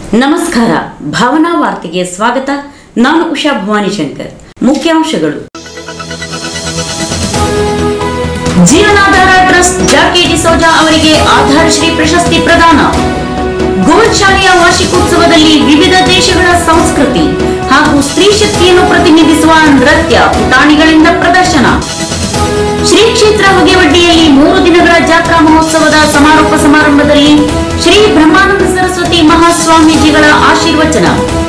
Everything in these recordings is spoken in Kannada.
ನಮಸ್ಕಾರ ಭಾವನಾ ವಾರ್ತೆಗೆ ಸ್ವಾಗತ ನಾನು ಉಷಾ ಭವಾನಿ ಶಂಕರ್ ಮುಖ್ಯಾಂಶಗಳು ಜೀವನಾಧಾರ ಟ್ರಸ್ಟ್ ಜಾಕಿ ಡಿಸೋಜಾ ಅವರಿಗೆ ಆಧಾರ್ ಶ್ರೀ ಪ್ರಶಸ್ತಿ ಪ್ರದಾನ ಗೋಲ್ಡ್ ಶಾಲೆಯ ವಾರ್ಷಿಕೋತ್ಸವದಲ್ಲಿ ವಿವಿಧ ದೇಶಗಳ ಸಂಸ್ಕೃತಿ ಹಾಗೂ ಸ್ತ್ರೀ ಶಕ್ತಿಯನ್ನು ಪ್ರತಿನಿಧಿಸುವ ನೃತ್ಯ ಪುಟಾಣಿಗಳಿಂದ ಪ್ರದರ್ಶನ ಶ್ರೀ ಕ್ಷೇತ್ರ ಹೊಗೆವಡ್ಡಿಯಲ್ಲಿ ಮೂರು ದಿನಗಳ ಜಾತ್ರಾ ಮಹೋತ್ಸವದ ಸಮಾರೋಪ ಸಮಾರಂಭದಲ್ಲಿ ಶ್ರೀ ಬ್ರಹ್ಮಾನಂದ ಸರಸ್ವತಿ ಮಹಾಸ್ವಾಮೀಜಿಗಳ ಆಶೀರ್ವಚನ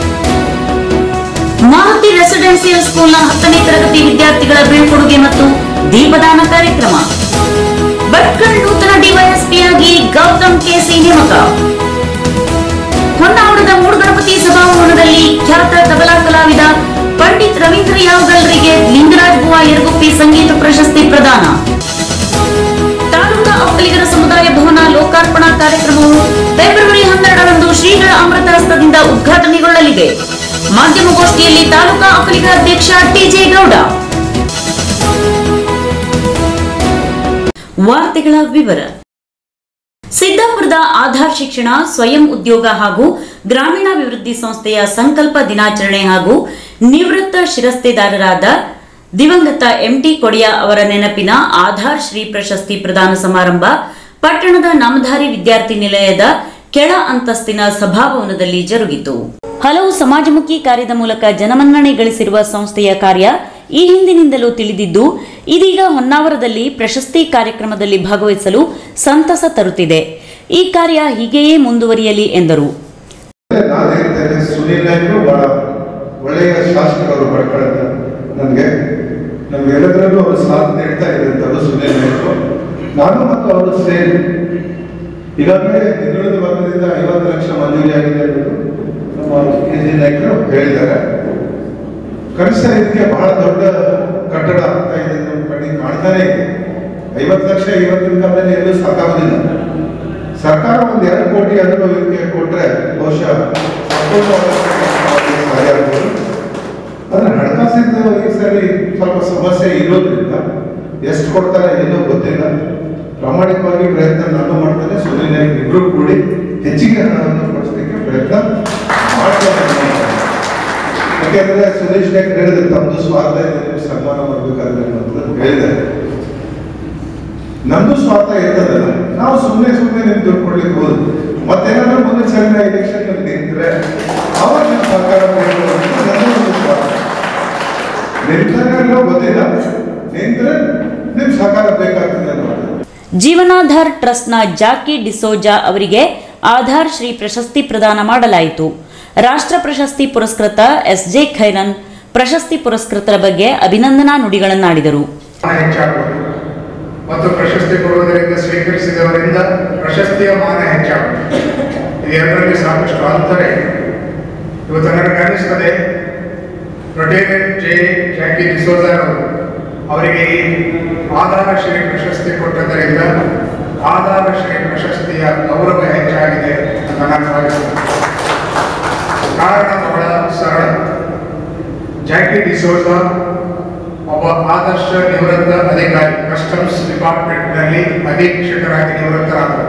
ಮಾರುತಿ ರೆಸಿಡೆನ್ಸಿಯಲ್ ಸ್ಕೂಲ್ನ ಹತ್ತನೇ ತರಗತಿ ವಿದ್ಯಾರ್ಥಿಗಳ ಬೀಳ್ಕೊಡುಗೆ ಮತ್ತು ದೀಪದಾನ ಕಾರ್ಯಕ್ರಮ ಭಟ್ಕಳ ನೂತನ ಡಿವೈಎಸ್ಪಿಯಾಗಿ ಗೌತಮ್ ಕೆಸಿ ನೇಮಕ ಹೊನ್ನಾವರದ ಮೂಡುಗಣಪತಿ ಸಭಾಭವನದಲ್ಲಿ ಖ್ಯಾತ ತಬಲಾ ಕಲಾವಿದ ಪಂಡಿತ್ ರವೀಂದ್ರ ಯಾವಗಲ್ರಿಗೆ ಲಿಂಗರಾಜ್ ಬುವಾ ಯರಗುಪ್ಪಿ ಸಂಗೀತ ಪ್ರಶಸ್ತಿ ಪ್ರದಾನ ತಾಲೂಕಾ ಒಕ್ಕಲಿಗರ ಸಮುದಾಯ ಭವನ ಲೋಕಾರ್ಪಣಾ ಕಾರ್ಯಕ್ರಮವು ಫೆಬ್ರವರಿ ಹನ್ನೆರಡರಂದು ಶ್ರೀಗಳ ಅಮೃತ ಹಸ್ತದಿಂದ ಉದ್ಘಾಟನೆಗೊಳ್ಳಲಿದೆ ಮಾಧ್ಯಮಗೋಷ್ಠಿಯಲ್ಲಿ ತಾಲೂಕಾ ಒಕ್ಕಲಿಗ ಅಧ್ಯಕ್ಷ ಟಿಜೆ ಗೌಡ ವಾರ್ತೆಗಳ ವಿವರ ಸಿದ್ದಾಪುರದ ಆಧಾರ್ ಶಿಕ್ಷಣ ಸ್ವಯಂ ಉದ್ಯೋಗ ಹಾಗೂ ಗ್ರಾಮೀಣಾಭಿವೃದ್ಧಿ ಸಂಸ್ಥೆಯ ಸಂಕಲ್ಪ ದಿನಾಚರಣೆ ಹಾಗೂ ನಿವೃತ್ತ ಶಿರಸ್ತೆದಾರರಾದ ದಿವಂಗತ ಎಂಟಿ ಕೊಡಿಯ ಅವರ ನೆನಪಿನ ಆಧಾರ್ ಶ್ರೀ ಪ್ರಶಸ್ತಿ ಪ್ರದಾನ ಸಮಾರಂಭ ಪಟ್ಟಣದ ನಾಮಧಾರಿ ವಿದ್ಯಾರ್ಥಿ ನಿಲಯದ ಕೆಳ ಅಂತಸ್ತಿನ ಸಭಾಭವನದಲ್ಲಿ ಜರುಗಿತು ಹಲವು ಸಮಾಜಮುಖಿ ಕಾರ್ಯದ ಮೂಲಕ ಜನಮನ್ನಣೆ ಗಳಿಸಿರುವ ಸಂಸ್ಥೆಯ ಕಾರ್ಯ ಈ ಹಿಂದಿನಿಂದಲೂ ತಿಳಿದಿದ್ದು ಇದೀಗ ಹೊನ್ನಾವರದಲ್ಲಿ ಪ್ರಶಸ್ತಿ ಕಾರ್ಯಕ್ರಮದಲ್ಲಿ ಭಾಗವಹಿಸಲು ಸಂತಸ ತರುತ್ತಿದೆ ಈ ಕಾರ್ಯ ಹೀಗೆಯೇ ಮುಂದುವರಿಯಲಿ ಎಂದರು ನಾನು ಹೇಳ್ತೇನೆ ಸುನೀಲ್ ನಾಯ್ಕರು ಬಹಳ ಒಳ್ಳೆಯ ಶಾಸಕರು ಪಡ್ಕೊಳ್ಳುತ್ತೆ ನನಗೆ ನಮ್ಗೆಲ್ಲದರಲ್ಲೂ ಅವರು ಸಾಥ್ ನೀಡ್ತಾ ಇದ್ದಂಥವ್ರು ಸುನೀಲ್ ನಾಯ್ಕರು ನಾನು ಮತ್ತು ಅವರು ಸೇರಿ ಈಗಾಗಲೇ ಹಿಂದುಳಿದ ವರ್ಗದಿಂದ ಐವತ್ತು ಲಕ್ಷ ಮಂಜೂರಿ ಆಗಿದೆ ಎಂದು ನಮ್ಮ ಕೆ ಜಿ ನಾಯ್ಕರು ಹೇಳಿದ್ದಾರೆ ಕನಿಷ್ಠ ಇದಕ್ಕೆ ಬಹಳ ದೊಡ್ಡ ಕಟ್ಟಡ ಆಗ್ತಾ ಇದೆ ನಮ್ಮ ಕಣ್ಣಿಗೆ ಕಾಣ್ತಾನೆ ಇದೆ ಐವತ್ತು ಲಕ್ಷ ಇವತ್ತಿನ ಕಾಲದಲ್ಲಿ ಎಲ್ಲೂ ಸಾಕಾಗೋದಿಲ್ಲ ಸರ್ಕಾರ ಒಂದು ಎರಡು ಕೋಟಿ ಅದನ್ನು ಇದಕ್ಕೆ ಕೊಟ್ರೆ ಬಹುಶಃ ಸಂಪೂರ್ಣವಾಗಿ ಸಹಾಯ ಆಗ್ಬೋದು ಆದ್ರೆ ಹಣಕಾಸಿನ ಈ ಸರಿ ಸ್ವಲ್ಪ ಸಮಸ್ಯೆ ಇರೋದ್ರಿಂದ ಎಷ್ಟು ಕೊಡ್ತಾರೆ ಏನೋ ಗೊತ್ತಿಲ್ಲ ಪ್ರಾಮಾಣಿಕವಾಗಿ ಪ್ರಯತ್ನ ನಾನು ಮಾಡ್ತೇನೆ ಸುನೀಲ್ ನಾಯ್ಕ್ ಇಬ್ರು ಕೂಡಿ ಹೆಚ್ಚಿಗೆ ಹಣವನ್ನು ಕೊಡಿಸ್ಲಿಕ್ಕೆ ಪ್ರಯತ್ನ ಮಾಡ್ತೇನೆ ಯಾಕೆಂದ್ರೆ ಸುರೇಶ್ ನಾಯ್ಕ್ ಹೇಳಿದ್ರೆ ತಮ್ಮದು ಸ್ವಾರ್ಥ ಇದೆ ನೀವು ಸನ್ಮಾನ ಮಾಡ್ಬೇಕಾದ್ರೆ ಅಂತ ಹೇಳಿದ್ದಾರೆ ನಮ್ದು ಸ್ವಾರ್ಥ ಇರ್ತದಲ್ಲ ನಾವು ಸುಮ್ಮನೆ ಸುಮ್ಮನೆ ನಿಮ್ಗೆ ದುಡ್ಡು ಕೊಡ್ಲಿಕ್ಕೆ ಹೋದ್ರು ಮತ್ತೇನಾದ್ರೂ ಮುಂದೆ ಚಲನ ಎಲೆಕ್ಷನ್ ನಿಂತ್ರೆ ಅವಾಗ ನೀವು ಸರ್ಕಾರ ಕೊಡ್ಬೋದು ಅಂತ ನನ್ನದು ಒಂದು ಸ್ವಾರ್ಥ. ನಿಂತಾಗ ಗೊತ್ತಿಲ್ಲ ನಿಂತ್ರೆ ನಿಮ್ ಸಹಕಾರ ಬೇಕಾಗ್ತದೆ ಅನ್ನೋದು ಜೀವನಾಧಾರ್ ಟ್ರಸ್ಟ್ನ ಜಾಕಿ ಡಿಸೋಜಾ ಅವರಿಗೆ ಆಧಾರ್ ಶ್ರೀ ಪ್ರಶಸ್ತಿ ಪ್ರದಾನ ಮಾಡಲಾಯಿತು ರಾಷ್ಟ್ರ ಪ್ರಶಸ್ತಿ ಪುರಸ್ಕೃತ ಎಸ್ ಜೆ ಖೈರನ್ ಪ್ರಶಸ್ತಿ ಪುರಸ್ಕೃತರ ಬಗ್ಗೆ ಅಭಿನಂದನಾ ನುಡಿಗಳನ್ನಾಡಿದರು ಮಾನ ಹೆಚ್ಚಾಗುವುದು ಮತ್ತು ಪ್ರಶಸ್ತಿ ಕೊಡುವುದರಿಂದ ಸ್ವೀಕರಿಸಿದವರಿಂದ ಪ್ರಶಸ್ತಿಯ ಮಾನ ಹೆಚ್ಚಾಗುವುದು ಇದೆರಡರಲ್ಲಿ ಸಾಕಷ್ಟು ಅಂತರ ಇದೆ ಇವತ್ತು ನನಗೆ ಅನಿಸ್ತದೆ ರೊಟೇರಿಯನ್ ಜೆ ಜಾಕಿ ಡಿಸೋಜರ್ ಅವರು ಅವರಿಗೆ ಈ ಆಧಾರ ಶ್ರೀ ಪ್ರಶಸ್ತಿ ಕೊಟ್ಟದ್ದರಿಂದ ಆಧಾರ ಶ್ರೀ ಪ್ರಶಸ್ತಿಯ ಗೌರವ ಹೆಚ್ಚಾಗಿದೆ ಅಂತ ನಾನು ಭಾವಿಸ್ತೇನೆ ಕಾರಣ ಬಹಳ ಸರಳ ಜಾಕಿ ಡಿಸೋಜ ಒಬ್ಬ ಆದರ್ಶ ನಿವೃತ್ತ ಅಧಿಕಾರಿ ಕಸ್ಟಮ್ಸ್ ಡಿಪಾರ್ಟ್ಮೆಂಟ್ನಲ್ಲಿ ಅಧೀಕ್ಷಕರಾಗಿ ನಿವೃತ್ತರಾದರು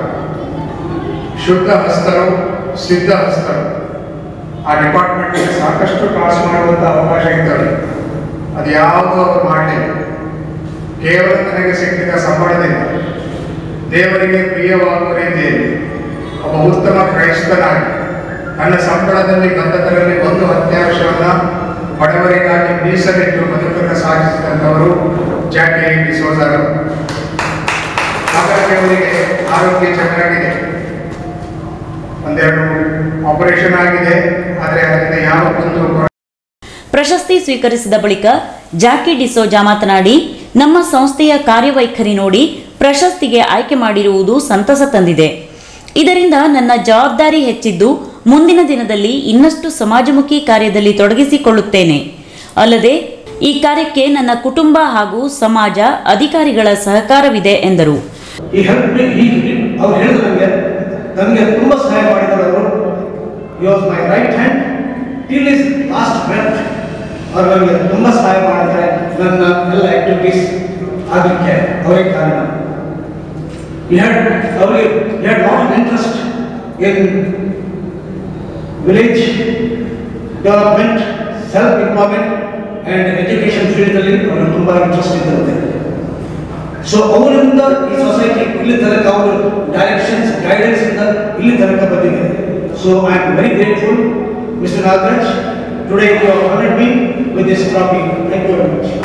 ಶುದ್ಧ ಹಸ್ತರು ಸಿದ್ಧ ಹಸ್ತರು ಆ ಡಿಪಾರ್ಟ್ಮೆಂಟ್ಗೆ ಸಾಕಷ್ಟು ಕ್ಲಾಸ್ ಮಾಡುವಂಥ ಅವಕಾಶ ಇರ್ತದೆ ಅದು ಯಾವುದೂ ಅವರು ಮಾಡಲಿಲ್ಲ ಕೇವಲ ನನಗೆ ಸಿಕ್ಕಿದ ಸಂಬಳದಿಂದ ದೇವರಿಗೆ ಪ್ರಿಯವಾಗುವ ರೀತಿಯಲ್ಲಿ ಒಬ್ಬ ಉತ್ತಮ ಕ್ರೈಸ್ತನಾಗಿ ನನ್ನ ಸಂಬಳದಲ್ಲಿ ಬಂದದರಲ್ಲಿ ಒಂದು ಅತ್ಯಾವಶ್ಯವನ್ನ ಬಡವರಿಗಾಗಿ ಮೀಸಲಿಟ್ಟು ಬದುಕನ್ನು ಸಾಗಿಸಿದಂಥವರು ಜಾಕಿ ಡಿಸೋಜರ್ ಹಾಗಾಗಿ ಅವರಿಗೆ ಆರೋಗ್ಯ ಚೆನ್ನಾಗಿದೆ ಒಂದೆರಡು ಆಪರೇಷನ್ ಆಗಿದೆ ಆದರೆ ಅದರಿಂದ ಯಾವ ಕುಂದು ಪ್ರಶಸ್ತಿ ಸ್ವೀಕರಿಸಿದ ಬಳಿಕ ಜಾಕಿ ಡಿಸೋಜಾ ಮಾತನಾಡಿ ನಮ್ಮ ಸಂಸ್ಥೆಯ ಕಾರ್ಯವೈಖರಿ ನೋಡಿ ಪ್ರಶಸ್ತಿಗೆ ಆಯ್ಕೆ ಮಾಡಿರುವುದು ಸಂತಸ ತಂದಿದೆ ಇದರಿಂದ ನನ್ನ ಜವಾಬ್ದಾರಿ ಹೆಚ್ಚಿದ್ದು ಮುಂದಿನ ದಿನದಲ್ಲಿ ಇನ್ನಷ್ಟು ಸಮಾಜಮುಖಿ ಕಾರ್ಯದಲ್ಲಿ ತೊಡಗಿಸಿಕೊಳ್ಳುತ್ತೇನೆ ಅಲ್ಲದೆ ಈ ಕಾರ್ಯಕ್ಕೆ ನನ್ನ ಕುಟುಂಬ ಹಾಗೂ ಸಮಾಜ ಅಧಿಕಾರಿಗಳ ಸಹಕಾರವಿದೆ ಎಂದರು ಈ ಹೆಲ್ಪ್ ಈ ಅವ್ರು ಹೇಳಿದ್ರು ನನಗೆ ನನಗೆ ತುಂಬ ಸಹಾಯ ಮಾಡಿದವರು you was my right hand till is last breath ಅವ್ರು ನನಗೆ ತುಂಬ ಸಹಾಯ ಮಾಡಿದ್ದಾರೆ ನನ್ನ ಎಲ್ಲ ಆಕ್ಟಿವಿಟೀಸ್ ಆಗಲಿಕ್ಕೆ ಅವರಿಗೆ ಕಾರಣ ಯು ಹ್ಯಾಡ್ ಅವರಿಗೆ you had lot of interest in village development self employment and education ಫೀಲ್ಡಲ್ಲಿ ಅವ್ರಿಗೆ ತುಂಬ ಇಂಟ್ರೆಸ್ಟ್ ಇರುತ್ತೆ ಸೊ ಅವರಿಂದ ಈ ಸೊಸೈಟಿ ಇಲ್ಲಿ ತನಕ ಅವರು ಡೈರೆಕ್ಷನ್ಸ್ ಗೈಡೆನ್ಸ್ ಇಂದ ಇಲ್ಲಿ ತನಕ ಬಂದಿದೆ so I am very grateful mister Nagaraj today you honoured me with this trophy thank you very much